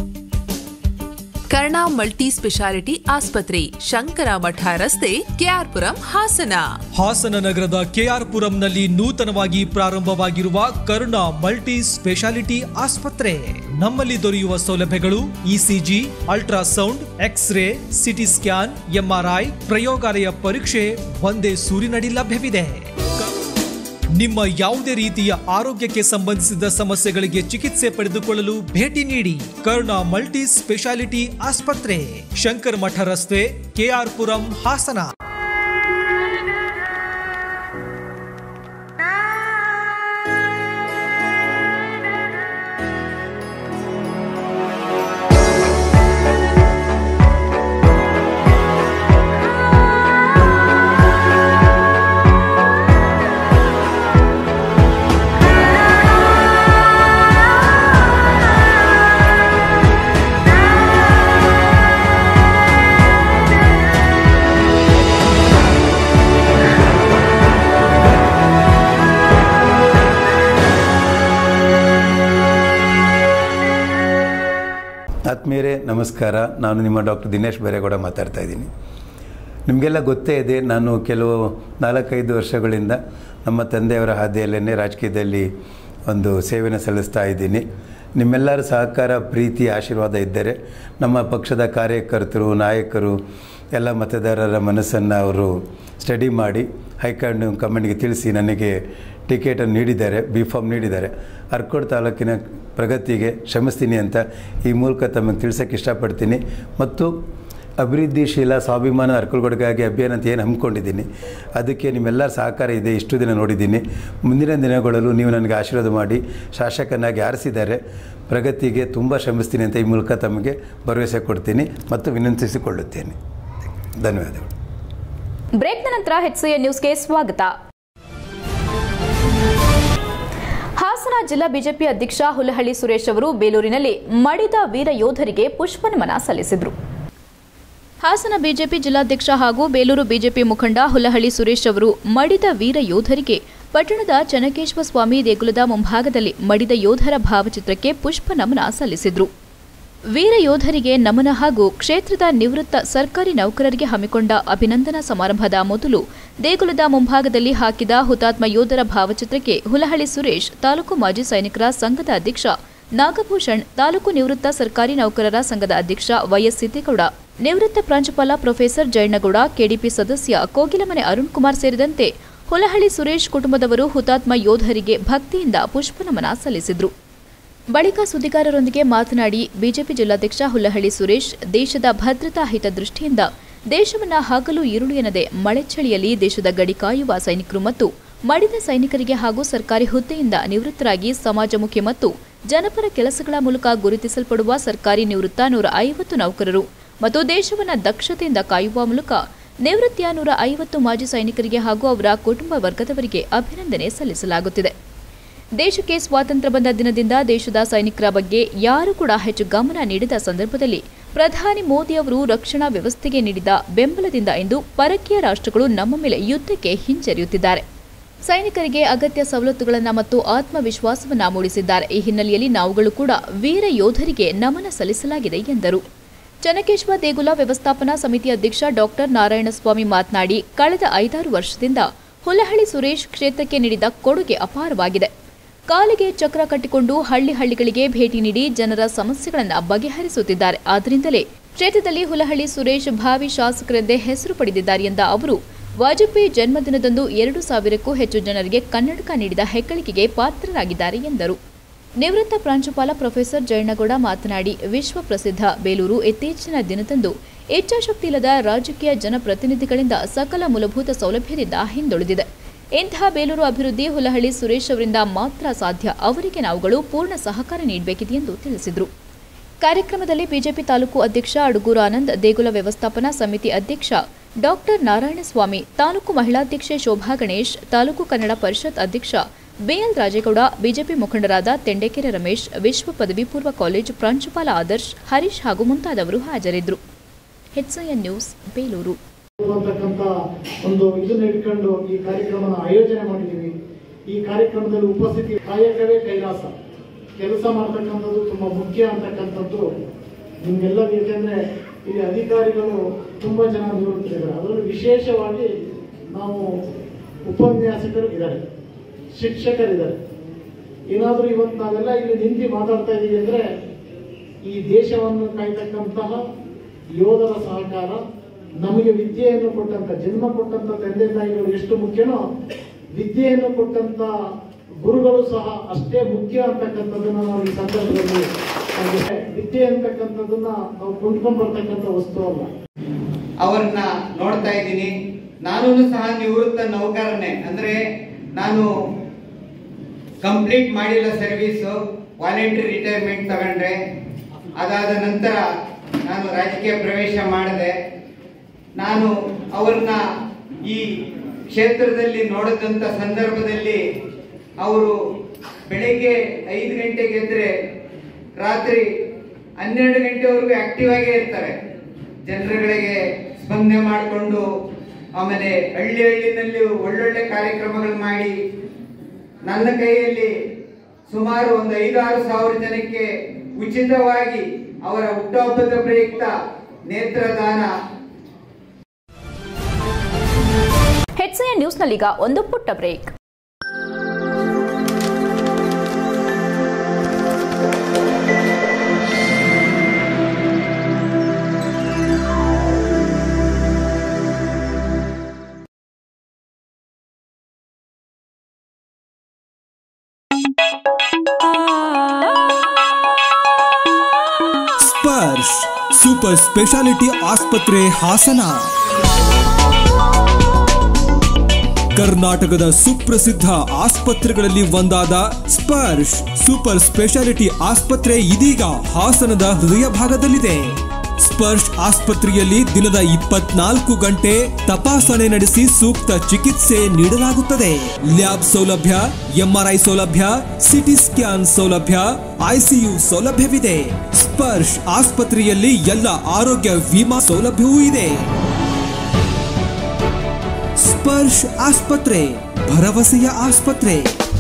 ಕರ್ಣ ಮಲ್ಟಿ ಸ್ಪೆಷಾಲಿಟಿ ಆಸ್ಪತ್ರೆ ಶಂಕರ ಮಠ ರಸ್ತೆ ಕೆಆರ್ಪುರಂ ಹಾಸನ ಹಾಸನ ನಗರದ ಕೆಆರ್ಪುರಂನಲ್ಲಿ ನೂತನವಾಗಿ ಪ್ರಾರಂಭವಾಗಿರುವ ಕರುಣ ಮಲ್ಟಿ ಸ್ಪೆಷಾಲಿಟಿ ಆಸ್ಪತ್ರೆ ನಮ್ಮಲ್ಲಿ ದೊರೆಯುವ ಸೌಲಭ್ಯಗಳು ECG ultrasound x ray CT scan MRI ಪ್ರಯೋಗಾಲಯ ಪರೀಕ್ಷೆ ಒಂದೇ ಸೂರಿನಡಿ ಲಭ್ಯವಿದೆ ನಿಮ್ಮ ಯಾವುದೇ ರೀತಿಯ ಆರೋಗ್ಯಕ್ಕೆ ಸಂಬಂಧಿಸಿದ ಸಮಸ್ಯೆಗಳಿಗೆ ಚಿಕಿತ್ಸೆ ಪಡೆದುಕೊಳ್ಳಲು ಭೇಟಿ ನೀಡಿ ಕರುಣಾ ಮಲ್ಟಿ ಸ್ಪೆಷಾಲಿಟಿ ಆಸ್ಪತ್ರೆ ಶಂಕರ್ ಮಠ ರಸ್ತೆ ಕೆಆರ್ಪುರಂ ಹಾಸನ ಆತ್ಮೀಯರೇ ನಮಸ್ಕಾರ ನಾನು ನಿಮ್ಮ ಡಾಕ್ಟರ್ ದಿನೇಶ್ ಬೇರೇಗೌಡ ಮಾತಾಡ್ತಾ ಇದ್ದೀನಿ ನಿಮಗೆಲ್ಲ ಗೊತ್ತೇ ಇದೆ ನಾನು ಕೆಲವು ನಾಲ್ಕೈದು ವರ್ಷಗಳಿಂದ ನಮ್ಮ ತಂದೆಯವರ ಹಾದಿಯಲ್ಲೇ ರಾಜಕೀಯದಲ್ಲಿ ಒಂದು ಸೇವೆಯನ್ನು ಸಲ್ಲಿಸ್ತಾ ಇದ್ದೀನಿ ನಿಮ್ಮೆಲ್ಲರ ಸಹಕಾರ ಪ್ರೀತಿ ಆಶೀರ್ವಾದ ಇದ್ದರೆ ನಮ್ಮ ಪಕ್ಷದ ಕಾರ್ಯಕರ್ತರು ನಾಯಕರು ಎಲ್ಲ ಮತದಾರರ ಮನಸ್ಸನ್ನು ಅವರು ಸ್ಟಡಿ ಮಾಡಿ ಹೈಕಮಾಂಡ್ ಕಮಾಂಡ್ಗೆ ತಿಳಿಸಿ ನನಗೆ ಟಿಕೆಟನ್ನು ನೀಡಿದ್ದಾರೆ ಬಿ ಫಾರ್ಮ್ ನೀಡಿದ್ದಾರೆ ಅರ್ಕೋಡ್ ತಾಲೂಕಿನ ಪ್ರಗತಿಗೆ ಶ್ರಮಿಸ್ತೀನಿ ಅಂತ ಈ ಮೂಲಕ ತಮಗೆ ತಿಳಿಸೋಕ್ಕೆ ಇಷ್ಟಪಡ್ತೀನಿ ಮತ್ತು ಅಭಿವೃದ್ಧಿಶೀಲ ಸ್ವಾಭಿಮಾನ ಅರ್ಕಲ್ಗೊಡಗಾಗಿ ಅಭಿಯಾನ ಅಂತ ಏನು ಹಮ್ಮಿಕೊಂಡಿದ್ದೀನಿ ಅದಕ್ಕೆ ನಿಮ್ಮೆಲ್ಲರ ಸಹಕಾರ ಇದೆ ಇಷ್ಟು ದಿನ ನೋಡಿದ್ದೀನಿ ಮುಂದಿನ ದಿನಗಳಲ್ಲೂ ನೀವು ನನಗೆ ಆಶೀರ್ವಾದ ಮಾಡಿ ಶಾಸಕನಾಗಿ ಆರಿಸಿದ್ದಾರೆ ಪ್ರಗತಿಗೆ ತುಂಬ ಶ್ರಮಿಸ್ತೀನಿ ಅಂತ ಈ ಮೂಲಕ ತಮಗೆ ಭರವಸೆ ಕೊಡ್ತೀನಿ ಮತ್ತು ವಿನಂತಿಸಿಕೊಳ್ಳುತ್ತೇನೆ ಧನ್ಯವಾದಗಳು ಬ್ರೇಕ್ನ ನಂತರ ಎನ್ ನ್ಯೂಸ್ಗೆ ಸ್ವಾಗತ ಹಾಸನ ಜಿಲ್ಲಾ ಬಿಜೆಪಿ ಅಧ್ಯಕ್ಷ ಹುಲಹಳ್ಳಿ ಸುರೇಶ್ ಅವರು ಬೇಲೂರಿನಲ್ಲಿ ಮಡಿದ ವೀರ ಯೋಧರಿಗೆ ಪುಷ್ಪ ನಮನ ಸಲ್ಲಿಸಿದರು ಹಾಸನ ಬಿಜೆಪಿ ಜಿಲ್ಲಾಧ್ಯಕ್ಷ ಹಾಗೂ ಬೇಲೂರು ಬಿಜೆಪಿ ಮುಖಂಡ ಹುಲಹಳ್ಳಿ ಸುರೇಶ್ ಅವರು ಮಡಿದ ವೀರ ಯೋಧರಿಗೆ ಪಟ್ಟಣದ ಚನ್ನಕೇಶ್ವರ ಸ್ವಾಮಿ ದೇಗುಲದ ಮುಂಭಾಗದಲ್ಲಿ ಮಡಿದ ಯೋಧರ ಭಾವಚಿತ್ರಕ್ಕೆ ಪುಷ್ಪ ನಮನ ಸಲ್ಲಿಸಿದರು ವೀರ ಯೋಧರಿಗೆ ನಮನ ಹಾಗೂ ಕ್ಷೇತ್ರದ ನಿವೃತ್ತ ಸರ್ಕಾರಿ ನೌಕರರಿಗೆ ಹಮ್ಮಿಕೊಂಡ ಅಭಿನಂದನಾ ಸಮಾರಂಭದ ಮೊದಲು ದೇಗುಲದ ಮುಂಭಾಗದಲ್ಲಿ ಹಾಕಿದ ಹುತಾತ್ಮ ಯೋಧರ ಭಾವಚಿತ್ರಕ್ಕೆ ಹುಲಹಳ್ಳಿ ಸುರೇಶ್ ತಾಲೂಕು ಮಾಜಿ ಸೈನಿಕರ ಸಂಘದ ಅಧ್ಯಕ್ಷ ನಾಗಭೂಷಣ್ ತಾಲೂಕು ನಿವೃತ್ತ ಸರ್ಕಾರಿ ನೌಕರರ ಸಂಘದ ಅಧ್ಯಕ್ಷ ವೈಎಸ್ ಸಿದ್ದೇಗೌಡ ನಿವೃತ್ತ ಪ್ರಾಂಶುಪಾಲ ಪ್ರೊಫೆಸರ್ ಜಯಣ್ಣಗೌಡ ಕೆಡಿಪಿ ಸದಸ್ಯ ಕೋಗಿಲಮನೆ ಅರುಣ್ ಕುಮಾರ್ ಸೇರಿದಂತೆ ಹುಲಹಳ್ಳಿ ಸುರೇಶ್ ಕುಟುಂಬದವರು ಹುತಾತ್ಮ ಯೋಧರಿಗೆ ಭಕ್ತಿಯಿಂದ ಪುಷ್ಪನಮನ ಸಲ್ಲಿಸಿದರು ಬಳಿಕ ಸುದ್ದಿಗಾರರೊಂದಿಗೆ ಮಾತನಾಡಿ ಬಿಜೆಪಿ ಜಿಲ್ಲಾಧ್ಯಕ್ಷ ಹುಲ್ಲಹಳ್ಳಿ ಸುರೇಶ್ ದೇಶದ ಭದ್ರತಾ ಹಿತದೃಷ್ಟಿಯಿಂದ ದೇಶವನ್ನ ಹಗಲು ഇരുಳು ಎನ್ನದೆ ಮಳೆ ಚಳಿಯಲ್ಲಿ ದೇಶದ ಗಡಿ ಕಾಯುವ ಸೈನಿಕರು ಮತ್ತು ಮಡಿದ ಸೈನಿಕರಿಗೆ ಹಾಗೂ ಸರ್ಕಾರಿ ಹುದ್ದೆಯಿಂದ ನಿವೃತ್ತರಾಗಿ ಸಮಾಜಮುಖಿ ಮತ್ತು ಜನಪರ ಕೆಲಸಗಳ ಮೂಲಕ ಗುರುತಿಸಲ್ಪಡುವ ಸರ್ಕಾರಿ ನಿವೃತ್ತ ನೂರ ಐವತ್ತು ನೌಕರರು ಮತ್ತು ದೇಶವನ್ನ ದಕ್ಷತೆಯಿಂದ ಕಾಯುವ ಮೂಲಕ ನಿವೃತ್ತಿಯ ನೂರ ಐವತ್ತು ಮಾಜಿ ಸೈನಿಕರಿಗೆ ಹಾಗೂ ಅವರ ಕುಟುಂಬ ವರ್ಗದವರಿಗೆ ಅಭಿನಂದನೆ ಸಲ್ಲಿಸಲಾಗುತ್ತಿದೆ ದೇಶಕ್ಕೆ ಸ್ವಾತಂತ್ರ್ಯ ಬಂದ ದಿನದಿಂದ ದೇಶದ ಸೈನಿಕರ ಬಗ್ಗೆ ಯಾರೂ ಕೂಡ ಹೆಚ್ಚು ಗಮನ ನೀಡಿದ ಸಂದರ್ಭದಲ್ಲಿ ಪ್ರಧಾನಿ ಮೋದಿ ಅವರು ರಕ್ಷಣಾ ವ್ಯವಸ್ಥೆಗೆ ನೀಡಿದ ಬೆಂಬಲದಿಂದ ಇಂದು ಪರಕೀಯ ರಾಷ್ಟ್ರಗಳು ನಮ್ಮ ಮೇಲೆ ಯುದ್ಧಕ್ಕೆ ಹಿಂಜರಿಯುತ್ತಿದ್ದಾರೆ ಸೈನಿಕರಿಗೆ ಅಗತ್ಯ ಸವಲತ್ತುಗಳನ್ನು ಮತ್ತು ಆತ್ಮವಿಶ್ವಾಸವನ್ನ ಮೂಡಿಸಿದ್ದಾರೆ ಈ ಹಿನ್ನೆಲೆಯಲ್ಲಿ ನಾವುಗಳು ಕೂಡ ವೀರ ಯೋಧರಿಗೆ ನಮನ ಸಲ್ಲಿಸಲಾಗಿದೆ ಎಂದರು ಚನ್ನಕೇಶ್ವರ ದೇಗುಲ ವ್ಯವಸ್ಥಾಪನಾ ಸಮಿತಿ ಅಧ್ಯಕ್ಷ ಡಾಕ್ಟರ್ ನಾರಾಯಣಸ್ವಾಮಿ ಮಾತನಾಡಿ ಕಳೆದ ಐದಾರು ವರ್ಷದಿಂದ ಹುಲಹಳ್ಳಿ ಸುರೇಶ್ ಕ್ಷೇತ್ರಕ್ಕೆ ನೀಡಿದ ಕೊಡುಗೆ ಅಪಾರವಾಗಿದೆ ಕಾಲಿಗೆ ಚಕ್ರ ಕಟ್ಟಿಕೊಂಡು ಹಳ್ಳಿ ಹಳ್ಳಿಗಳಿಗೆ ಭೇಟಿ ನೀಡಿ ಜನರ ಸಮಸ್ಯೆಗಳನ್ನು ಬಗೆಹರಿಸುತ್ತಿದ್ದಾರೆ ಆದ್ದರಿಂದಲೇ ಕ್ಷೇತ್ರದಲ್ಲಿ ಹುಲಹಳ್ಳಿ ಸುರೇಶ್ ಭಾವಿ ಶಾಸಕರೆಂದೇ ಹೆಸರು ಪಡೆದಿದ್ದಾರೆ ಎಂದ ಅವರು ವಾಜಪೇಯಿ ಜನ್ಮದಿನದಂದು ಎರಡು ಸಾವಿರಕ್ಕೂ ಹೆಚ್ಚು ಜನರಿಗೆ ಕನ್ನಡಕ ನೀಡಿದ ಹೆಗ್ಗಳಿಕೆಗೆ ಪಾತ್ರರಾಗಿದ್ದಾರೆ ಎಂದರು ನಿವೃತ್ತ ಪ್ರಾಂಶುಪಾಲ ಪ್ರೊಫೆಸರ್ ಜಯಣ್ಣಗೌಡ ಮಾತನಾಡಿ ವಿಶ್ವ ಪ್ರಸಿದ್ಧ ಬೇಲೂರು ಇತ್ತೀಚಿನ ದಿನದಂದು ಇಚ್ಛಾಶಕ್ತಿ ಇಲ್ಲದ ರಾಜಕೀಯ ಜನಪ್ರತಿನಿಧಿಗಳಿಂದ ಸಕಲ ಮೂಲಭೂತ ಸೌಲಭ್ಯದಿಂದ ಹಿಂದುಳಿದಿದೆ ಇಂತಹ ಬೇಲೂರು ಅಭಿವೃದ್ಧಿ ಹುಲಹಳ್ಳಿ ಸುರೇಶ್ ಅವರಿಂದ ಮಾತ್ರ ಸಾಧ್ಯ ಅವರಿಗೆ ನಾವುಗಳು ಪೂರ್ಣ ಸಹಕಾರ ನೀಡಬೇಕಿದೆ ಎಂದು ತಿಳಿಸಿದರು ಕಾರ್ಯಕ್ರಮದಲ್ಲಿ ಬಿಜೆಪಿ ತಾಲೂಕು ಅಧ್ಯಕ್ಷ ಅಡುಗೂರು ಆನಂದ್ ದೇಗುಲ ವ್ಯವಸ್ಥಾಪನಾ ಸಮಿತಿ ಅಧ್ಯಕ್ಷ ಡಾಕ್ಟರ್ ನಾರಾಯಣಸ್ವಾಮಿ ತಾಲೂಕು ಮಹಿಳಾಧ್ಯಕ್ಷೆ ಶೋಭಾ ಗಣೇಶ್ ತಾಲೂಕು ಕನ್ನಡ ಪರಿಷತ್ ಅಧ್ಯಕ್ಷ ಬಿಎಲ್ ರಾಜೇಗೌಡ ಬಿಜೆಪಿ ಮುಖಂಡರಾದ ತೆಂಡೇಕೆರೆ ರಮೇಶ್ ವಿಶ್ವ ಪದವಿ ಪೂರ್ವ ಕಾಲೇಜು ಪ್ರಾಂಶುಪಾಲ ಆದರ್ಶ್ ಹರೀಶ್ ಹಾಗೂ ಮುಂತಾದವರು ಹಾಜರಿದ್ದರು ಎನ್ ನ್ಯೂಸ್ ಬೇಲೂರು ಅಂತಕ್ಕಂಥ ಒಂದು ಇದನ್ನ ಇಟ್ಕೊಂಡು ಈ ಕಾರ್ಯಕ್ರಮನ ಆಯೋಜನೆ ಮಾಡಿದ್ದೀವಿ ಈ ಕಾರ್ಯಕ್ರಮದಲ್ಲಿ ಉಪಸ್ಥಿತಿ ಕಾಯಕವೇ ಕೈಲಾಸ ಕೆಲಸ ಮಾಡ್ತಕ್ಕಂಥದ್ದು ತುಂಬ ಮುಖ್ಯ ಅಂತಕ್ಕಂಥದ್ದು ನಿಮ್ಗೆಲ್ಲ ಏಕೆಂದ್ರೆ ಇಲ್ಲಿ ಅಧಿಕಾರಿಗಳು ತುಂಬಾ ಜನ ನಿವೃತ್ತರಿದ್ದಾರೆ ಅದರಲ್ಲಿ ವಿಶೇಷವಾಗಿ ನಾವು ಉಪನ್ಯಾಸಕರು ಇದ್ದಾರೆ ಶಿಕ್ಷಕರಿದ್ದಾರೆ ಏನಾದರೂ ಇವತ್ತು ನಾವೆಲ್ಲ ಇಲ್ಲಿ ನಿಂತು ಮಾತಾಡ್ತಾ ಇದ್ದೀವಿ ಅಂದ್ರೆ ಈ ದೇಶವನ್ನು ಕಾಯ್ತಕ್ಕಂತಹ ಯೋಧರ ಸಹಕಾರ ನಮಗೆ ವಿದ್ಯೆಯನ್ನು ಕೊಟ್ಟಂತ ಜನ್ಮ ಕೊಟ್ಟಂತ ತಂದೆ ತಾಯಿಗಳು ಎಷ್ಟು ಮುಖ್ಯನೋ ವಿದ್ಯೆಯನ್ನು ಕೊಟ್ಟಂತ ಗುರುಗಳು ಸಹ ಅಷ್ಟೇ ಮುಖ್ಯ ಅಂತಕ್ಕಂಥದ್ದನ್ನ ನಾವು ಈ ಸಂದರ್ಭದಲ್ಲಿ ನಮಗೆ ವಿದ್ಯೆ ಅಂತಕ್ಕಂಥದ್ದನ್ನ ನಾವು ಕೊಂಡ್ಕೊಂಡ್ ಬರ್ತಕ್ಕಂಥ ವಸ್ತು ಅಲ್ಲ ಅವ್ರನ್ನ ನೋಡ್ತಾ ಇದ್ದೀನಿ ನಾನು ಸಹ ನಿವೃತ್ತ ನೌಕರನೇ ಅಂದ್ರೆ ನಾನು ಕಂಪ್ಲೀಟ್ ಮಾಡಿಲ್ಲ ಸರ್ವೀಸು ವಾಲಂಟ್ರಿ ರಿಟೈರ್ಮೆಂಟ್ ತಗೊಂಡ್ರೆ ಅದಾದ ನಂತರ ನಾನು ರಾಜಕೀಯ ಪ್ರವೇಶ ಮಾಡಿದೆ ನಾನು ಅವ್ರನ್ನ ಈ ಕ್ಷೇತ್ರದಲ್ಲಿ ನೋಡಿದಂಥ ಸಂದರ್ಭದಲ್ಲಿ ಅವರು ಬೆಳಿಗ್ಗೆ ಐದು ಗಂಟೆಗೆ ಎದ್ರೆ ರಾತ್ರಿ ಹನ್ನೆರಡು ಗಂಟೆವರೆಗೂ ಆಕ್ಟಿವ್ ಆಗೇ ಇರ್ತಾರೆ ಜನರುಗಳಿಗೆ ಸ್ಪಂದನೆ ಮಾಡಿಕೊಂಡು ಆಮೇಲೆ ಹಳ್ಳಿ ಹಳ್ಳಿನಲ್ಲಿ ಒಳ್ಳೊಳ್ಳೆ ಕಾರ್ಯಕ್ರಮಗಳು ಮಾಡಿ ನನ್ನ ಕೈಯಲ್ಲಿ ಸುಮಾರು ಒಂದು ಐದಾರು ಸಾವಿರ ಜನಕ್ಕೆ ಉಚಿತವಾಗಿ ಅವರ ಹುಟ್ಟುಹಬ್ಬದ ಪ್ರಯುಕ್ತ ನೇತ್ರದಾನ ಹೆಚ್ಎನ್ ನ್ಯೂಸ್ನಲ್ಲೀಗ ಒಂದು ಪುಟ್ಟ ಬ್ರೇಕ್ ಸ್ಪರ್ಶ್ ಸೂಪರ್ ಸ್ಪೆಷಾಲಿಟಿ ಆಸ್ಪತ್ರೆ ಹಾಸನ ಕರ್ನಾಟಕದ ಸುಪ್ರಸಿದ್ಧ ಆಸ್ಪತ್ರೆಗಳಲ್ಲಿ ಒಂದಾದ ಸ್ಪರ್ಶ್ ಸೂಪರ್ ಸ್ಪೆಷಾಲಿಟಿ ಆಸ್ಪತ್ರೆ ಇದೀಗ ಹಾಸನದ ಹೃದಯ ಭಾಗದಲ್ಲಿದೆ ಸ್ಪರ್ಶ್ ಆಸ್ಪತ್ರೆಯಲ್ಲಿ ದಿನದ ಇಪ್ಪತ್ನಾಲ್ಕು ಗಂಟೆ ತಪಾಸಣೆ ನಡೆಸಿ ಸೂಕ್ತ ಚಿಕಿತ್ಸೆ ನೀಡಲಾಗುತ್ತದೆ ಲ್ಯಾಬ್ ಸೌಲಭ್ಯ ಎಂಆರ್ಐ ಸೌಲಭ್ಯ ಸಿಟಿ ಸ್ಕ್ಯಾನ್ ಸೌಲಭ್ಯ ಐಸಿಯು ಸೌಲಭ್ಯವಿದೆ ಸ್ಪರ್ಶ್ ಆಸ್ಪತ್ರೆಯಲ್ಲಿ ಎಲ್ಲ ಆರೋಗ್ಯ ವಿಮಾ ಸೌಲಭ್ಯವೂ ಇದೆ ಸ್ಪರ್ಶ್ ಆಸ್ಪತ್ರೆ ಭರವಸೆಯ ಆಸ್ಪತ್ರೆ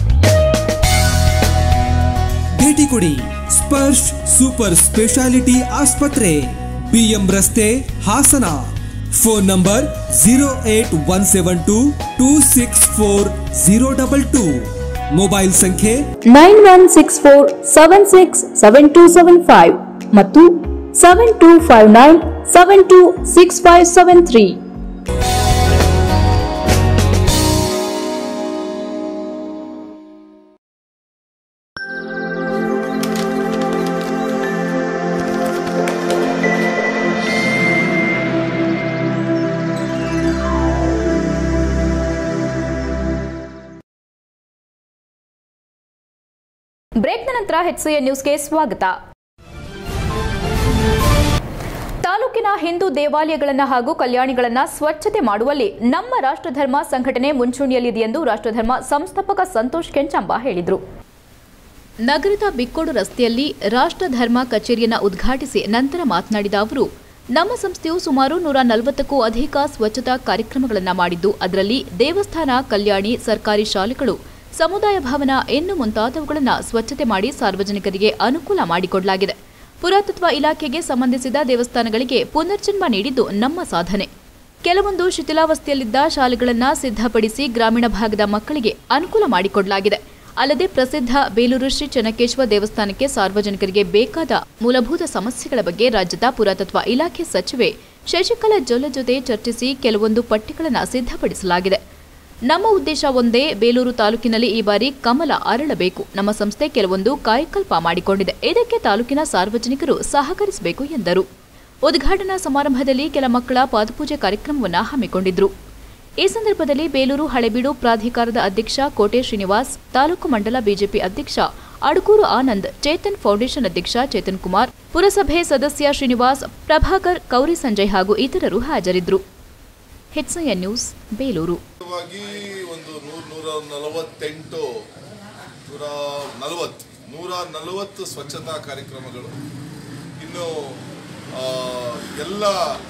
ಭೇಟಿ ಕೊಡಿ ಸ್ಪರ್ಶ್ ಸೂಪರ್ ಸ್ಪೆಷಾಲಿಟಿ ಆಸ್ಪತ್ರೆ ಬಿಎಂ ರಸ್ತೆ Hassan phone number zero eight one seven two two six four zero double two mobile ಸಂಖ್ಯೆ nine one six four seven six seven two seven five ಮತ್ತು seven two five nine seven two six five seven three ಬ್ರೇಕ್ನ ನಂತರ HCN ನ್ಯೂಸ್ಗೆ ಸ್ವಾಗತ ತಾಲೂಕಿನ ಹಿಂದೂ ದೇವಾಲಯಗಳನ್ನು ಹಾಗೂ ಕಲ್ಯಾಣಿಗಳನ್ನು ಸ್ವಚ್ಛತೆ ಮಾಡುವಲ್ಲಿ ನಮ್ಮ ರಾಷ್ಟ್ರಧರ್ಮ ಸಂಘಟನೆ ಮುಂಚೂಣಿಯಲ್ಲಿದೆ ಎಂದು ರಾಷ್ಟ್ರಧರ್ಮ ಸಂಸ್ಥಾಪಕ ಸಂತೋಷ್ ಕೆಂಚಂಬ ಹೇಳಿದರು ನಗರದ ಬಿಕ್ಕೋಡು ರಸ್ತೆಯಲ್ಲಿ ರಾಷ್ಟ್ರಧರ್ಮ ಕಚೇರಿಯನ್ನು ಉದ್ಘಾಟಿಸಿ ನಂತರ ಮಾತನಾಡಿದ ಅವರು ನಮ್ಮ ಸಂಸ್ಥೆಯು ಸುಮಾರು ನೂರ ನಲವತ್ತಕ್ಕೂ ಅಧಿಕ ಸ್ವಚ್ಛತಾ ಕಾರ್ಯಕ್ರಮಗಳನ್ನು ಮಾಡಿದ್ದು ಅದರಲ್ಲಿ ದೇವಸ್ಥಾನ ಕಲ್ಯಾಣಿ ಸರ್ಕಾರಿ ಶಾಲೆಗಳು ಸಮುದಾಯ ಭವನ ಇನ್ನು ಮುಂತಾದವುಗಳನ್ನು ಸ್ವಚ್ಛತೆ ಮಾಡಿ ಸಾರ್ವಜನಿಕರಿಗೆ ಅನುಕೂಲ ಮಾಡಿಕೊಡಲಾಗಿದೆ ಪುರಾತತ್ವ ಇಲಾಖೆಗೆ ಸಂಬಂಧಿಸಿದ ದೇವಸ್ಥಾನಗಳಿಗೆ ಪುನರ್ಜನ್ಮ ನೀಡಿದ್ದು ನಮ್ಮ ಸಾಧನೆ ಕೆಲವೊಂದು ಶಿಥಿಲಾವಸ್ಥೆಯಲ್ಲಿದ್ದ ಶಾಲೆಗಳನ್ನು ಸಿದ್ಧಪಡಿಸಿ ಗ್ರಾಮೀಣ ಭಾಗದ ಮಕ್ಕಳಿಗೆ ಅನುಕೂಲ ಮಾಡಿಕೊಡಲಾಗಿದೆ ಅಲ್ಲದೆ ಪ್ರಸಿದ್ಧ ಬೇಲೂರು ಶ್ರೀ ಚೆನ್ನಕೇಶ್ವರ ದೇವಸ್ಥಾನಕ್ಕೆ ಸಾರ್ವಜನಿಕರಿಗೆ ಬೇಕಾದ ಮೂಲಭೂತ ಸಮಸ್ಯೆಗಳ ಬಗ್ಗೆ ರಾಜ್ಯದ ಪುರಾತತ್ವ ಇಲಾಖೆ ಸಚಿವೆ ಶಶಿಕಲಾ ಜೊಲ್ಲೆ ಜೊತೆ ಚರ್ಚಿಸಿ ಕೆಲವೊಂದು ಪಟ್ಟಿಗಳನ್ನು ಸಿದ್ಧಪಡಿಸಲಾಗಿದೆ ನಮ್ಮ ಉದ್ದೇಶ ಒಂದೇ ಬೇಲೂರು ತಾಲೂಕಿನಲ್ಲಿ ಈ ಬಾರಿ ಕಮಲ ಅರಳಬೇಕು ನಮ್ಮ ಸಂಸ್ಥೆ ಕೆಲವೊಂದು ಕಾಯಕಲ್ಪ ಮಾಡಿಕೊಂಡಿದೆ ಇದಕ್ಕೆ ತಾಲೂಕಿನ ಸಾರ್ವಜನಿಕರು ಸಹಕರಿಸಬೇಕು ಎಂದರು ಉದ್ಘಾಟನಾ ಸಮಾರಂಭದಲ್ಲಿ ಕೆಲ ಮಕ್ಕಳ ಪಾದಪೂಜೆ ಕಾರ್ಯಕ್ರಮವನ್ನು ಹಮ್ಮಿಕೊಂಡಿದ್ರು ಈ ಸಂದರ್ಭದಲ್ಲಿ ಬೇಲೂರು ಹಳೆಬೀಡು ಪ್ರಾಧಿಕಾರದ ಅಧ್ಯಕ್ಷ ಕೋಟೆ ಶ್ರೀನಿವಾಸ್ ತಾಲೂಕು ಮಂಡಲ ಬಿಜೆಪಿ ಅಧ್ಯಕ್ಷ ಅಡಕೂರು ಆನಂದ್ ಚೇತನ್ ಫೌಂಡೇಶನ್ ಅಧ್ಯಕ್ಷ ಚೇತನ್ ಕುಮಾರ್ ಪುರಸಭೆ ಸದಸ್ಯ ಶ್ರೀನಿವಾಸ್ ಪ್ರಭಾಕರ್ ಕೌರಿ ಸಂಜಯ್ ಹಾಗೂ ಇತರರು ಹಾಜರಿದ್ದರು ಹೆಚ್ಐಎನ್ ನ್ಯೂಸ್ ಬೇಲೂರು ವಾಗಿ ಒಂದು ನೂರ ನೂರ ನಲವತ್ತೆಂಟು ನೂರ ನಲವತ್ತು ನೂರ ನಲವತ್ತು ಸ್ವಚ್ಛತಾ ಕಾರ್ಯಕ್ರಮಗಳು ಇನ್ನು ಆ, ಎಲ್ಲ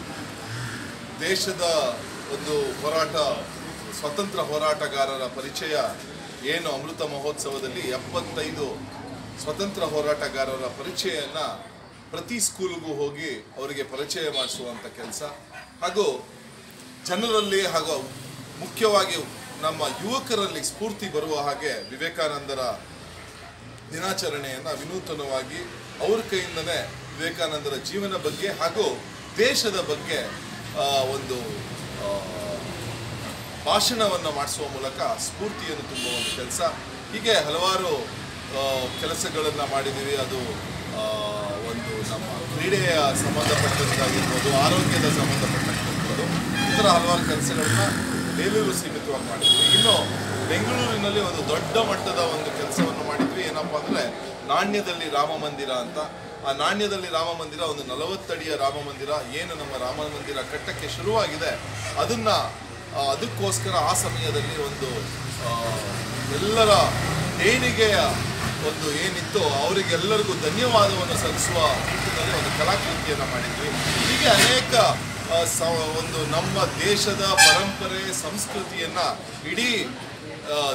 ದೇಶದ ಒಂದು ಹೋರಾಟ ಸ್ವತಂತ್ರ ಹೋರಾಟಗಾರರ ಪರಿಚಯ ಏನು ಅಮೃತ ಮಹೋತ್ಸವದಲ್ಲಿ ಎಪ್ಪತ್ತೈದು ಸ್ವತಂತ್ರ ಹೋರಾಟಗಾರರ ಪರಿಚಯನ ಪ್ರತಿ ಸ್ಕೂಲ್ಗೂ ಹೋಗಿ ಅವರಿಗೆ ಪರಿಚಯ ಮಾಡಿಸುವಂಥ ಕೆಲಸ ಹಾಗೂ ಜನರಲ್ಲಿ ಹಾಗೂ ಮುಖ್ಯವಾಗಿ ನಮ್ಮ ಯುವಕರಲ್ಲಿ ಸ್ಫೂರ್ತಿ ಬರುವ ಹಾಗೆ ವಿವೇಕಾನಂದರ ದಿನಾಚರಣೆಯನ್ನು ವಿನೂತನವಾಗಿ ಅವ್ರ ಕೈಯಿಂದನೇ ವಿವೇಕಾನಂದರ ಜೀವನ ಬಗ್ಗೆ ಹಾಗೂ ದೇಶದ ಬಗ್ಗೆ ಆ, ಒಂದು ಆ, ಭಾಷಣವನ್ನು ಮಾಡಿಸುವ ಮೂಲಕ ಸ್ಫೂರ್ತಿಯನ್ನು ತುಂಬುವ ಒಂದು ಕೆಲಸ ಹೀಗೆ ಹಲವಾರು ಕೆಲಸಗಳನ್ನು ಮಾಡಿದ್ದೀವಿ ಅದು ಆ, ಒಂದು ನಮ್ಮ ಕ್ರೀಡೆಯ ಸಂಬಂಧಪಟ್ಟಂತಾಗಿರ್ಬೋದು ಆರೋಗ್ಯದ ಸಂಬಂಧಪಟ್ಟಂತಿರ್ಬೋದು ಈ ಥರ ಹಲವಾರು ಕೆಲಸಗಳನ್ನ ಬೇಲೂರು ಸೀಮಿತವಾಗಿ ಮಾಡಿದ್ವಿ ಇನ್ನು ಬೆಂಗಳೂರಿನಲ್ಲಿ ಒಂದು ದೊಡ್ಡ ಮಟ್ಟದ ಒಂದು ಕೆಲಸವನ್ನು ಮಾಡಿದ್ವಿ ಏನಪ್ಪಾ ಅಂದರೆ ನಾಣ್ಯದಲ್ಲಿ ರಾಮ ಮಂದಿರ ಅಂತ ಆ ನಾಣ್ಯದಲ್ಲಿ ರಾಮ ಮಂದಿರ ಒಂದು ನಲವತ್ತಡಿಯ ರಾಮ ಮಂದಿರ ಏನು ನಮ್ಮ ರಾಮ ಮಂದಿರ ಕಟ್ಟಕ್ಕೆ ಶುರುವಾಗಿದೆ ಅದನ್ನ ಆ, ಅದಕ್ಕೋಸ್ಕರ ಆ ಸಮಯದಲ್ಲಿ ಒಂದು ಆ, ಎಲ್ಲರ ದೇಣಿಗೆಯ ಒಂದು ಏನಿತ್ತು ಅವರಿಗೆಲ್ಲರಿಗೂ ಧನ್ಯವಾದವನ್ನು ಸಲ್ಲಿಸುವ ನಿಟ್ಟಿನಲ್ಲಿ ಒಂದು ಕಲಾಕೃತಿಯನ್ನು ಮಾಡಿದ್ವಿ ಹೀಗೆ ಅನೇಕ ಆ, ಸ- ಒಂದು ನಮ್ಮ ದೇಶದ ಪರಂಪರೆ ಸಂಸ್ಕೃತಿಯನ್ನ ಇಡೀ ಆ,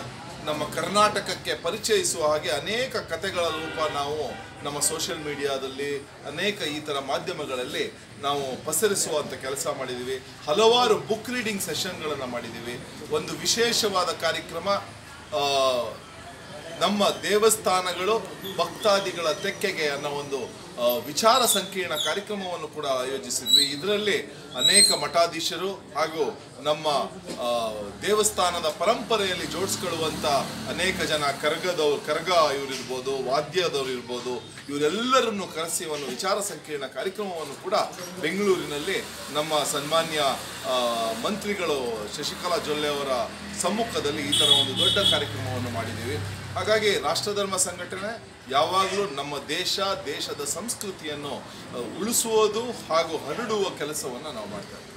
ನಮ್ಮ ಕರ್ನಾಟಕಕ್ಕೆ ಪರಿಚಯಿಸುವ ಹಾಗೆ ಅನೇಕ ಕಥೆಗಳ ರೂಪ ನಾವು ನಮ್ಮ ಸೋಷಿಯಲ್ ಮೀಡಿಯಾದಲ್ಲಿ ಅನೇಕ ಈ ಥರ ಮಾಧ್ಯಮಗಳಲ್ಲಿ ನಾವು ಪಸರಿಸುವಂಥ ಕೆಲಸ ಮಾಡಿದ್ದೀವಿ ಹಲವಾರು ಬುಕ್ ರೀಡಿಂಗ್ ಸೆಷನ್ಗಳನ್ನು ಮಾಡಿದ್ದೀವಿ ಒಂದು ವಿಶೇಷವಾದ ಕಾರ್ಯಕ್ರಮ ಆ, ನಮ್ಮ ದೇವಸ್ಥಾನಗಳು ಭಕ್ತಾದಿಗಳ ತೆಕ್ಕೆಗೆ ಅನ್ನೋ ಒಂದು ಆ, ವಿಚಾರ ಸಂಕೀರ್ಣ ಕಾರ್ಯಕ್ರಮವನ್ನು ಕೂಡ ಆಯೋಜಿಸಿದ್ವಿ ಇದರಲ್ಲಿ ಅನೇಕ ಮಠಾಧೀಶರು ಹಾಗೂ ನಮ್ಮ ಆ, ದೇವಸ್ಥಾನದ ಪರಂಪರೆಯಲ್ಲಿ ಜೋಡಿಸ್ಕೊಳ್ಳುವಂಥ ಅನೇಕ ಜನ ಕರಗದವ್ರು ಕರಗ ಇವರಿರ್ಬೋದು ವಾದ್ಯದವ್ರು ಇರ್ಬೋದು ಇವರೆಲ್ಲರನ್ನು ಕರೆಸಿ ಒಂದು ವಿಚಾರ ಸಂಕೀರ್ಣ ಕಾರ್ಯಕ್ರಮವನ್ನು ಕೂಡ ಬೆಂಗಳೂರಿನಲ್ಲಿ ನಮ್ಮ ಸನ್ಮಾನ್ಯ ಆ, ಮಂತ್ರಿಗಳು ಶಶಿಕಲಾ ಜೊಲ್ಲೆ ಅವರ ಸಮ್ಮುಖದಲ್ಲಿ ಈ ಥರ ಒಂದು ದೊಡ್ಡ ಕಾರ್ಯಕ್ರಮವನ್ನು ಮಾಡಿದ್ದೀವಿ ಹಾಗಾಗಿ ರಾಷ್ಟ್ರಧರ್ಮ ಸಂಘಟನೆ ಯಾವಾಗಲೂ ನಮ್ಮ ದೇಶ ದೇಶದ ಸಂಸ್ಕೃತಿಯನ್ನು ಆ, ಉಳಿಸುವುದು ಹಾಗೂ ಹರಡುವ ಕೆಲಸವನ್ನು ನಾವು ಮಾಡ್ತಾ ಇದ್ದೀವಿ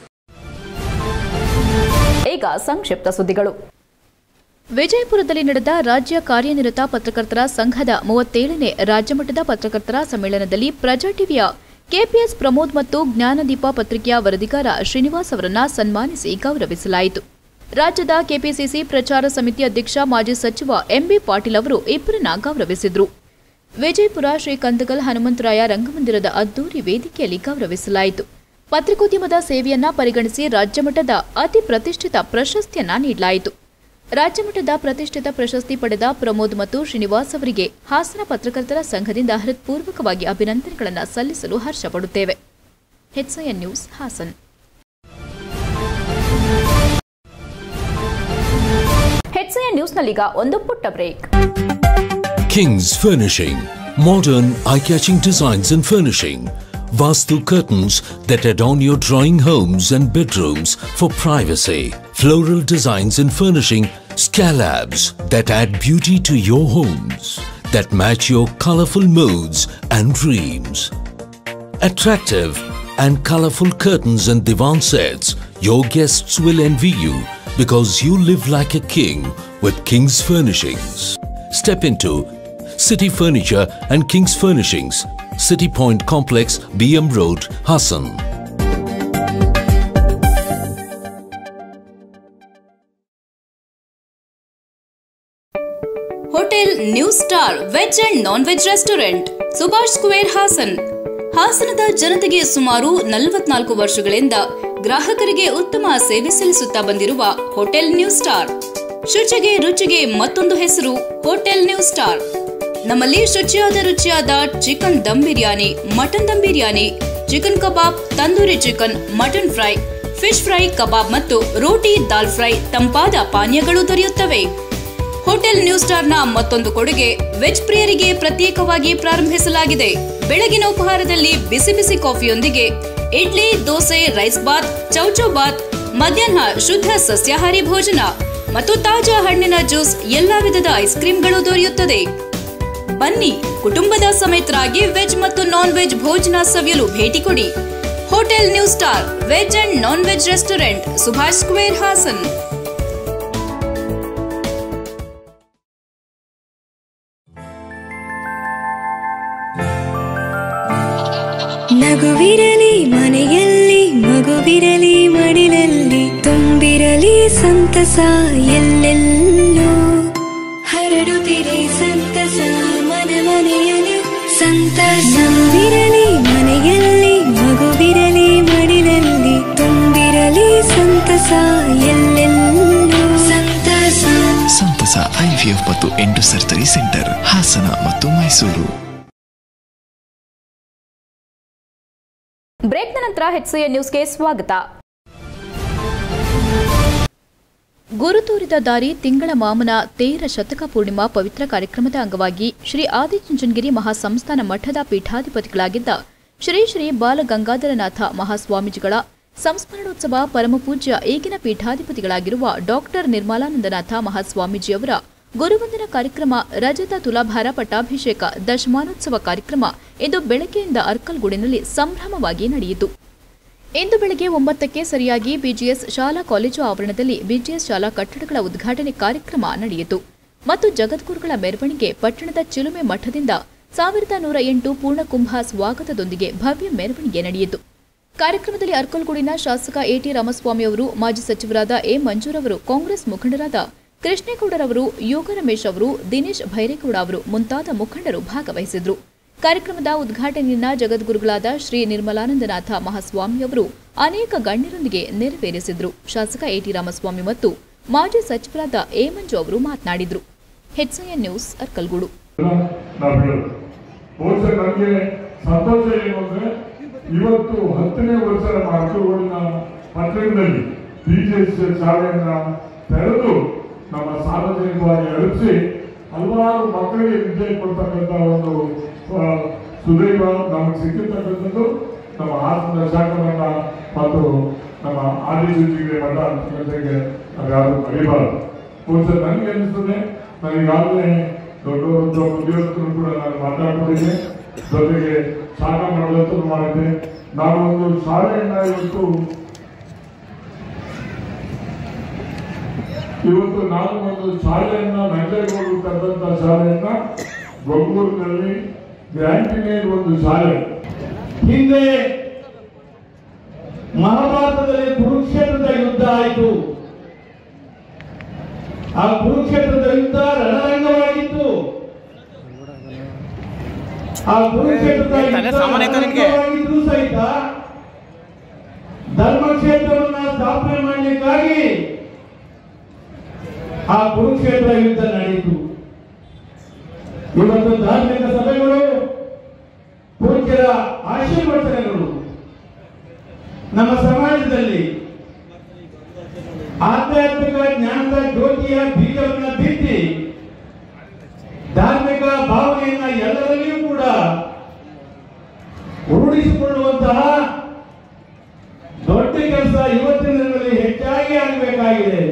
ಈಗ ಸಂಕ್ಷಿಪ್ತ ಸುದ್ದಿಗಳು ವಿಜಯಪುರದಲ್ಲಿ ನಡೆದ ರಾಜ್ಯ ಕಾರ್ಯನಿರತ ಪತ್ರಕರ್ತರ ಸಂಘದ ಮೂವತ್ತೇಳನೇ ರಾಜ್ಯಮಟ್ಟದ ಪತ್ರಕರ್ತರ ಸಮ್ಮೇಳನದಲ್ಲಿ ಪ್ರಜಾ ಟಿವಿಯ ಕೆಪಿಎಸ್ ಪ್ರಮೋದ್ ಮತ್ತು ಜ್ಞಾನದೀಪ ಪತ್ರಿಕೆಯ ವರದಿಗಾರ ಶ್ರೀನಿವಾಸ್ ಅವರನ್ನ ಸನ್ಮಾನಿಸಿ ಗೌರವಿಸಲಾಯಿತು ರಾಜ್ಯದ ಕೆಪಿಸಿಸಿ ಪ್ರಚಾರ ಸಮಿತಿ ಅಧ್ಯಕ್ಷ ಮಾಜಿ ಸಚಿವ ಎಂಬಿ ಪಾಟೀಲ್ ಅವರು ಇಬ್ಬರನ್ನ ಗೌರವಿಸಿದ್ರು ವಿಜಯಪುರ ಶ್ರೀ ಕಂದಗಲ್ ಹನುಮಂತರಾಯ ರಂಗಮಂದಿರದ ಅದ್ದೂರಿ ವೇದಿಕೆಯಲ್ಲಿ ಗೌರವಿಸಲಾಯಿತು ಪತ್ರಿಕೋದ್ಯಮದ ಸೇವೆಯನ್ನ ಪರಿಗಣಿಸಿ ರಾಜ್ಯಮಟ್ಟದ ಅತಿ ಪ್ರತಿಷ್ಠಿತ ಪ್ರಶಸ್ತಿಯನ್ನ ನೀಡಲಾಯಿತು ರಾಜ್ಯಮಟ್ಟದ ಪ್ರತಿಷ್ಠಿತ ಪ್ರಶಸ್ತಿ ಪಡೆದ ಪ್ರಮೋದ್ ಮತ್ತು ಶ್ರೀನಿವಾಸ್ ಅವರಿಗೆ ಹಾಸನ ಪತ್ರಕರ್ತರ ಸಂಘದಿಂದ ಹೃತ್ಪೂರ್ವಕವಾಗಿ ಅಭಿನಂದನೆಗಳನ್ನು ಸಲ್ಲಿಸಲು ಹರ್ಷಪಡುತ್ತೇವೆ ಹೆಚ್ಐಎನ್ ನ್ಯೂಸ್ ಹಾಸನ್ ಹೆಚ್ಐಎನ್ ನ್ಯೂಸ್ನಲ್ಲೀಗ ಒಂದು ಪುಟ್ಟ break King's Furnishing. Modern, eye-catching designs and furnishing. Vastu curtains that adorn your drawing homes and bedrooms for privacy. Floral designs and furnishing. Scalabs that add beauty to your homes. That match your colorful moods and dreams. Attractive and colorful curtains and divan sets. Your guests will envy you because you live like a king with King's Furnishings. Step into City Furniture and King's Furnishings, City Point Complex, BM Road, Hassan. Hotel new star veg and non veg restaurant Subhash square Hassan ಹಾಸನದ ಜನತೆಗೆ ಸುಮಾರು ನಲವತ್ನಾಲ್ಕು ವರ್ಷಗಳಿಂದ ಗ್ರಾಹಕರಿಗೆ ಉತ್ತಮ ಸೇವೆ ಸಲ್ಲಿಸುತ್ತಾ ಬಂದಿರುವ ಹೋಟೆಲ್ ನ್ಯೂ ಸ್ಟಾರ್ ಶುಚಿಗೆ ರುಚಿಗೆ ಮತ್ತೊಂದು ಹೆಸರು ಹೋಟೆಲ್ ನ್ಯೂ ಸ್ಟಾರ್ ನಮ್ಮಲ್ಲಿ ಶುಚಿಯಾದ ರುಚಿಯಾದ chicken dum biryani mutton dum biryani chicken kebab tandoori chicken mutton fry fish fry kebab ಮತ್ತು ರೋಟಿ ದಾಲ್ ಫ್ರೈ ತಂಪಾದ ಪಾನೀಯಗಳು ದೊರೆಯುತ್ತವೆ ಹೋಟೆಲ್ ನ್ಯೂ ಸ್ಟಾರ್ನ ಮತ್ತೊಂದು ಕೊಡುಗೆ ವೆಜ್ ಪ್ರಿಯರಿಗೆ ಪ್ರತ್ಯೇಕವಾಗಿ ಪ್ರಾರಂಭಿಸಲಾಗಿದೆ ಬೆಳಗಿನ ಉಪಹಾರದಲ್ಲಿ ಬಿಸಿ ಬಿಸಿ ಕಾಫಿಯೊಂದಿಗೆ idli dosa rice bath chowchow bath ಮಧ್ಯಾಹ್ನ ಶುದ್ಧ ಸಸ್ಯಾಹಾರಿ ಭೋಜನ ಮತ್ತು ತಾಜಾ ಹಣ್ಣಿನ ಜ್ಯೂಸ್ ಎಲ್ಲಾ ವಿಧದ ಐಸ್ ಕ್ರೀಮ್ಗಳು ದೊರೆಯುತ್ತದೆ ಬನ್ನಿ ಕುಟುಂಬದ ಸಮೇತರಾಗಿ ವೆಜ್ ಮತ್ತು ನಾನ್ ವೆಜ್ ಭೋಜನ ಸವಿಯಲು ಭೇಟಿ ಕೊಡಿ hotel new star veg and non veg restaurant Subhash square Hassan ನಗುವಿರಲಿ ಮನೆಯಲ್ಲಿ ಮಗುವಿರಲಿ ಮಡಿಲಲ್ಲಿ ತುಂಬಿರಲಿ ಸಂತಸ ಎಲ್ಲೆಲ್ಲೂ ಹರಡುತ್ತಿರಿ ಸಂತಸ ಮನೆ ಮನೆಯಲ್ಲಿ ಸಂತಸವಿರಲಿ ಮನೆಯಲ್ಲಿ ಮಗುವಿರಲಿ ಮಡಿಲಲ್ಲಿ ತುಂಬಿರಲಿ ಸಂತಸ ಎಲ್ಲೆಲ್ಲೂ ಸಂತಸ ಸಂತಸ ಐವಿಎಫ್ ಮತ್ತು ಎಂಟು ಸರ್ಜರಿ ಸೆಂಟರ್ ಹಾಸನ ಮತ್ತು ಮೈಸೂರು ಬ್ರೇಕ್ನ ನಂತರ ಹೆಚ್ಸಿಎನ್ ನ್ಯೂಸ್ಗೆ ಸ್ವಾಗತ ಗುರುತೂರಿದ ದಾರಿ ತಿಂಗಳ ಮಾಮನ ತೇರ ಶತಕ ಪೂರ್ಣಿಮಾ ಪವಿತ್ರ ಕಾರ್ಯಕ್ರಮದ ಅಂಗವಾಗಿ ಶ್ರೀ ಆದಿಚುಂಚನಗಿರಿ ಮಹಾಸಂಸ್ಥಾನ ಮಠದ ಪೀಠಾಧಿಪತಿಗಳಾಗಿದ್ದ ಶ್ರೀ ಶ್ರೀ ಬಾಲಗಂಗಾಧರನಾಥ ಮಹಾಸ್ವಾಮೀಜಿಗಳ ಸಂಸ್ಮರಣೋತ್ಸವ ಪರಮಪೂಜ್ಯ ಈಗಿನ ಪೀಠಾಧಿಪತಿಗಳಾಗಿರುವ ಡಾಕ್ಟರ್ ನಿರ್ಮಲಾನಂದನಾಥ ಮಹಾಸ್ವಾಮೀಜಿಯವರ ಗುರುವಂದನ ಕಾರ್ಯಕ್ರಮ ರಜತ ತುಲಾಭಾರ ಪಟ್ಟಾಭಿಷೇಕ ದಶಮಾನೋತ್ಸವ ಕಾರ್ಯಕ್ರಮ ಇಂದು ಬೆಳಗ್ಗೆಯಿಂದ ಅರ್ಕಲ್ಗೂಡಿನಲ್ಲಿ ಸಂಭ್ರಮವಾಗಿ ನಡೆಯಿತು ಇಂದು ಬೆಳಗ್ಗೆ ಒಂಬತ್ತಕ್ಕೆ ಸರಿಯಾಗಿ ಬಿಜಿಎಸ್ ಶಾಲಾ ಕಾಲೇಜು ಆವರಣದಲ್ಲಿ ಬಿಜಿಎಸ್ ಶಾಲಾ ಕಟ್ಟಡಗಳ ಉದ್ಘಾಟನೆ ಕಾರ್ಯಕ್ರಮ ನಡೆಯಿತು ಮತ್ತು ಜಗದ್ಗುರುಗಳ ಮೆರವಣಿಗೆ ಪಟ್ಟಣದ ಚಿಲುಮೆ ಮಠದಿಂದ ಸಾವಿರದ ನೂರ ಎಂಟು ಪೂರ್ಣಕುಂಭ ಸ್ವಾಗತದೊಂದಿಗೆ ಭವ್ಯ ಮೆರವಣಿಗೆ ನಡೆಯಿತು ಕಾರ್ಯಕ್ರಮದಲ್ಲಿ ಅರ್ಕಲ್ಗೂಡಿನ ಶಾಸಕ ಎಟಿ ರಾಮಸ್ವಾಮಿ ಅವರು ಮಾಜಿ ಸಚಿವರಾದ ಎ ಮಂಜೂರ್ ಅವರು ಕಾಂಗ್ರೆಸ್ ಮುಖಂಡರಾದ ಕೃಷ್ಣೇಗೌಡರವರು ಯೋಗ ರಮೇಶ್ ಅವರು ದಿನೇಶ್ ಭೈರೇಗೌಡ ಅವರು ಮುಂತಾದ ಮುಖಂಡರು ಭಾಗವಹಿಸಿದ್ರು ಕಾರ್ಯಕ್ರಮದ ಉದ್ಘಾಟನೆಯನ್ನ ಜಗದ್ಗುರುಗಳಾದ ಶ್ರೀ ನಿರ್ಮಲಾನಂದನಾಥ ಮಹಾಸ್ವಾಮಿ ಅವರು ಅನೇಕ ಗಣ್ಯರೊಂದಿಗೆ ನೆರವೇರಿಸಿದ್ರು ಶಾಸಕ ಎಟಿ ರಾಮಸ್ವಾಮಿ ಮತ್ತು ಮಾಜಿ ಸಚಿವರಾದ ಎ ಮಂಜು ಅವರು ಮಾತನಾಡಿದ್ರು ಹೆಚ್ಎನ್ ನ್ಯೂಸ್ ಅರ್ಕಲ್ಗೂಡು ನಾವು ಹೇಳೋದು ಬಹುಶಃ ನನಗೆ ಸಂತೋಷ ಏನು ಅಂದ್ರೆ ಇವತ್ತು ಹತ್ತನೇ ವರ್ಷದ ಮಕ್ಕಳುಗಳನ್ನ ಪಟ್ಟಣದಲ್ಲಿ ಬಿಜೆಪಿ ಶಾಲೆಯನ್ನ ತೆರೆದು ನಮ್ಮ ಸಾರ್ವಜನಿಕವಾಗಿ ಅಳಿಸಿ ಹಲವಾರು ಮಕ್ಕಳಿಗೆ ವಿದ್ಯೆ ಕೊಡ್ತಕ್ಕಂಥ ಒಂದು ಆ, ಸುದೈವ ನಮಗೆ ಸಿಕ್ಕಿರ್ತಕ್ಕಂಥದ್ದು ನಮ್ಮ ಹಾಸನ ಶಾಖವನ್ನ ಮತ್ತು ನಮ್ಮ ಆದಿಶುಚಿಗೆ ಮಠ ಅಂತಕ್ಕಂಥಕ್ಕೆ ಅದ್ಯಾವುದು ಮರಿಬಾರದು ಬಹುಶಃ ನನಗೆ ಅನಿಸ್ತದೆ ನಾನು ಈಗಾಗಲೇ ದೊಡ್ಡವರೊಬ್ಬ ಉದ್ಯೋಗಸ್ಥರು ಕೂಡ ನಾನು ಮಾತಾಡ್ಕೊಂಡಿದ್ದೆ ಜೊತೆಗೆ ಶಾಖಾ ಮಾಡೋದನ್ನು ಮಾಡಿದ್ದೆ ನಾನು ಒಂದು ಶಾಲೆಯನ್ನ ಇವತ್ತು ಇವತ್ತು ನಾನು ಒಂದು ಶಾಲೆಯನ್ನ ನಂಜೇಗೌಡರು ಕರೆದಂತ ಶಾಲೆಯನ್ನ ಬೆಂಗಳೂರಿನಲ್ಲಿ ಗ್ರ್ಯಾಂಟಿನೇರ್ ಒಂದು ಶಾಲೆ ಹಿಂದೆ ಮಹಾಭಾರತದಲ್ಲಿ ಕುರುಕ್ಷೇತ್ರದ ಯುದ್ಧ ಆಯಿತು ಆ ಕುರುಕ್ಷೇತ್ರದ ಯುದ್ಧ ರಣರಂಗವಾಗಿತ್ತು ಆ ಕುರುಕ್ಷೇತ್ರದ ಯುದ್ಧ ರಣರಂಗವಾಗಿದ್ರೂ ಸಹಿತ ಧರ್ಮಕ್ಷೇತ್ರವನ್ನ ಸ್ಥಾಪನೆ ಮಾಡಲಿಕ್ಕಾಗಿ ಆ ಕುರುಕ್ಷೇತ್ರ ಯುದ್ಧ ನಡೆಯಿತು ಇವತ್ತು ಧಾರ್ಮಿಕ ಸಭೆಗಳು ಪೂಜ್ಯರ ಆಶೀರ್ವಚನಗಳು ನಮ್ಮ ಸಮಾಜದಲ್ಲಿ ಆಧ್ಯಾತ್ಮಿಕ ಜ್ಞಾನದ ಜ್ಯೋತಿಯ ಬೀಜವನ್ನ ಬಿತ್ತಿ ಧಾರ್ಮಿಕ ಭಾವನೆಯನ್ನ ಎಲ್ಲರಲ್ಲಿಯೂ ಕೂಡ ರೂಢಿಸಿಕೊಳ್ಳುವಂತಹ ದೊಡ್ಡ ಕೆಲಸ ಇವತ್ತಿನ ದಿನಗಳಲ್ಲಿ ಹೆಚ್ಚಾಗಿ ಆಗಬೇಕಾಗಿದೆ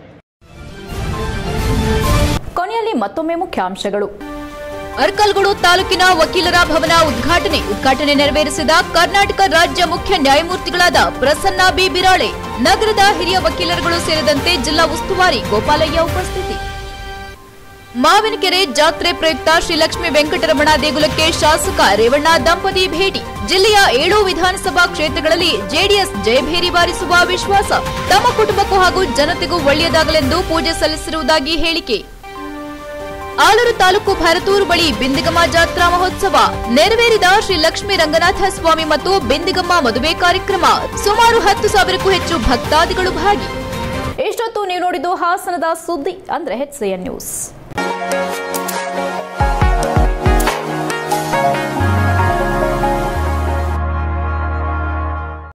ಕೊನೆಯಲ್ಲಿ ಮತ್ತೊಮ್ಮೆ ಮುಖ್ಯಾಂಶಗಳು ಅರ್ಕಲ್ಗೂಡು ತಾಲೂಕಿನ ವಕೀಲರ ಭವನ ಉದ್ಘಾಟನೆ ಉದ್ಘಾಟನೆ ನೆರವೇರಿಸಿದ ಕರ್ನಾಟಕ ರಾಜ್ಯ ಮುಖ್ಯ ನ್ಯಾಯಮೂರ್ತಿಗಳಾದ ಪ್ರಸನ್ನ ಬಿ ಬಿರಾಳೆ ನಗರದ ಹಿರಿಯ ವಕೀಲರುಗಳು ಸೇರಿದಂತೆ ಜಿಲ್ಲಾ ಉಸ್ತುವಾರಿ ಗೋಪಾಲಯ್ಯ ಉಪಸ್ಥಿತಿ ಮಾವಿನಕೆರೆ ಜಾತ್ರೆ ಪ್ರಯುಕ್ತ ಶ್ರೀ ಲಕ್ಷ್ಮೀ ವೆಂಕಟರಮಣ ದೇಗುಲಕ್ಕೆ ಶಾಸಕ ರೇವಣ್ಣ ದಂಪತಿ ಭೇಟಿ ಜಿಲ್ಲೆಯ ಏಳು ವಿಧಾನಸಭಾ ಕ್ಷೇತ್ರಗಳಲ್ಲಿ ಜೆಡಿಎಸ್ ಜಯಭೇರಿ ಬಾರಿಸುವ ವಿಶ್ವಾಸ ತಮ್ಮ ಕುಟುಂಬಕ್ಕೂ ಹಾಗೂ ಜನತೆಗೂ ಒಳ್ಳೆಯದಾಗಲೆಂದು ಪೂಜೆ ಸಲ್ಲಿಸಿರುವುದಾಗಿ ಹೇಳಿಕೆ ಆಲೂರು ತಾಲೂಕು ಭರತೂರು ಬಳಿ ಬಿಂದಿಗಮ್ಮ ಜಾತ್ರಾ ಮಹೋತ್ಸವ ನೆರವೇರಿದ ಶ್ರೀ ಲಕ್ಷ್ಮೀ ರಂಗನಾಥ ಸ್ವಾಮಿ ಮತ್ತು ಬಿಂದಿಗಮ್ಮ ಮದುವೆ ಕಾರ್ಯಕ್ರಮ ಸುಮಾರು ಹತ್ತು ಸಾವಿರಕ್ಕೂ ಹೆಚ್ಚು ಭಕ್ತಾದಿಗಳು ಭಾಗಿ ಇಷ್ಟೊತ್ತು ನೀವು ನೋಡಿದ್ದು ಹಾಸನದ ಸುದ್ದಿ ಅಂದ್ರೆ ಹೆಚ್ಎನ್ ನ್ಯೂಸ್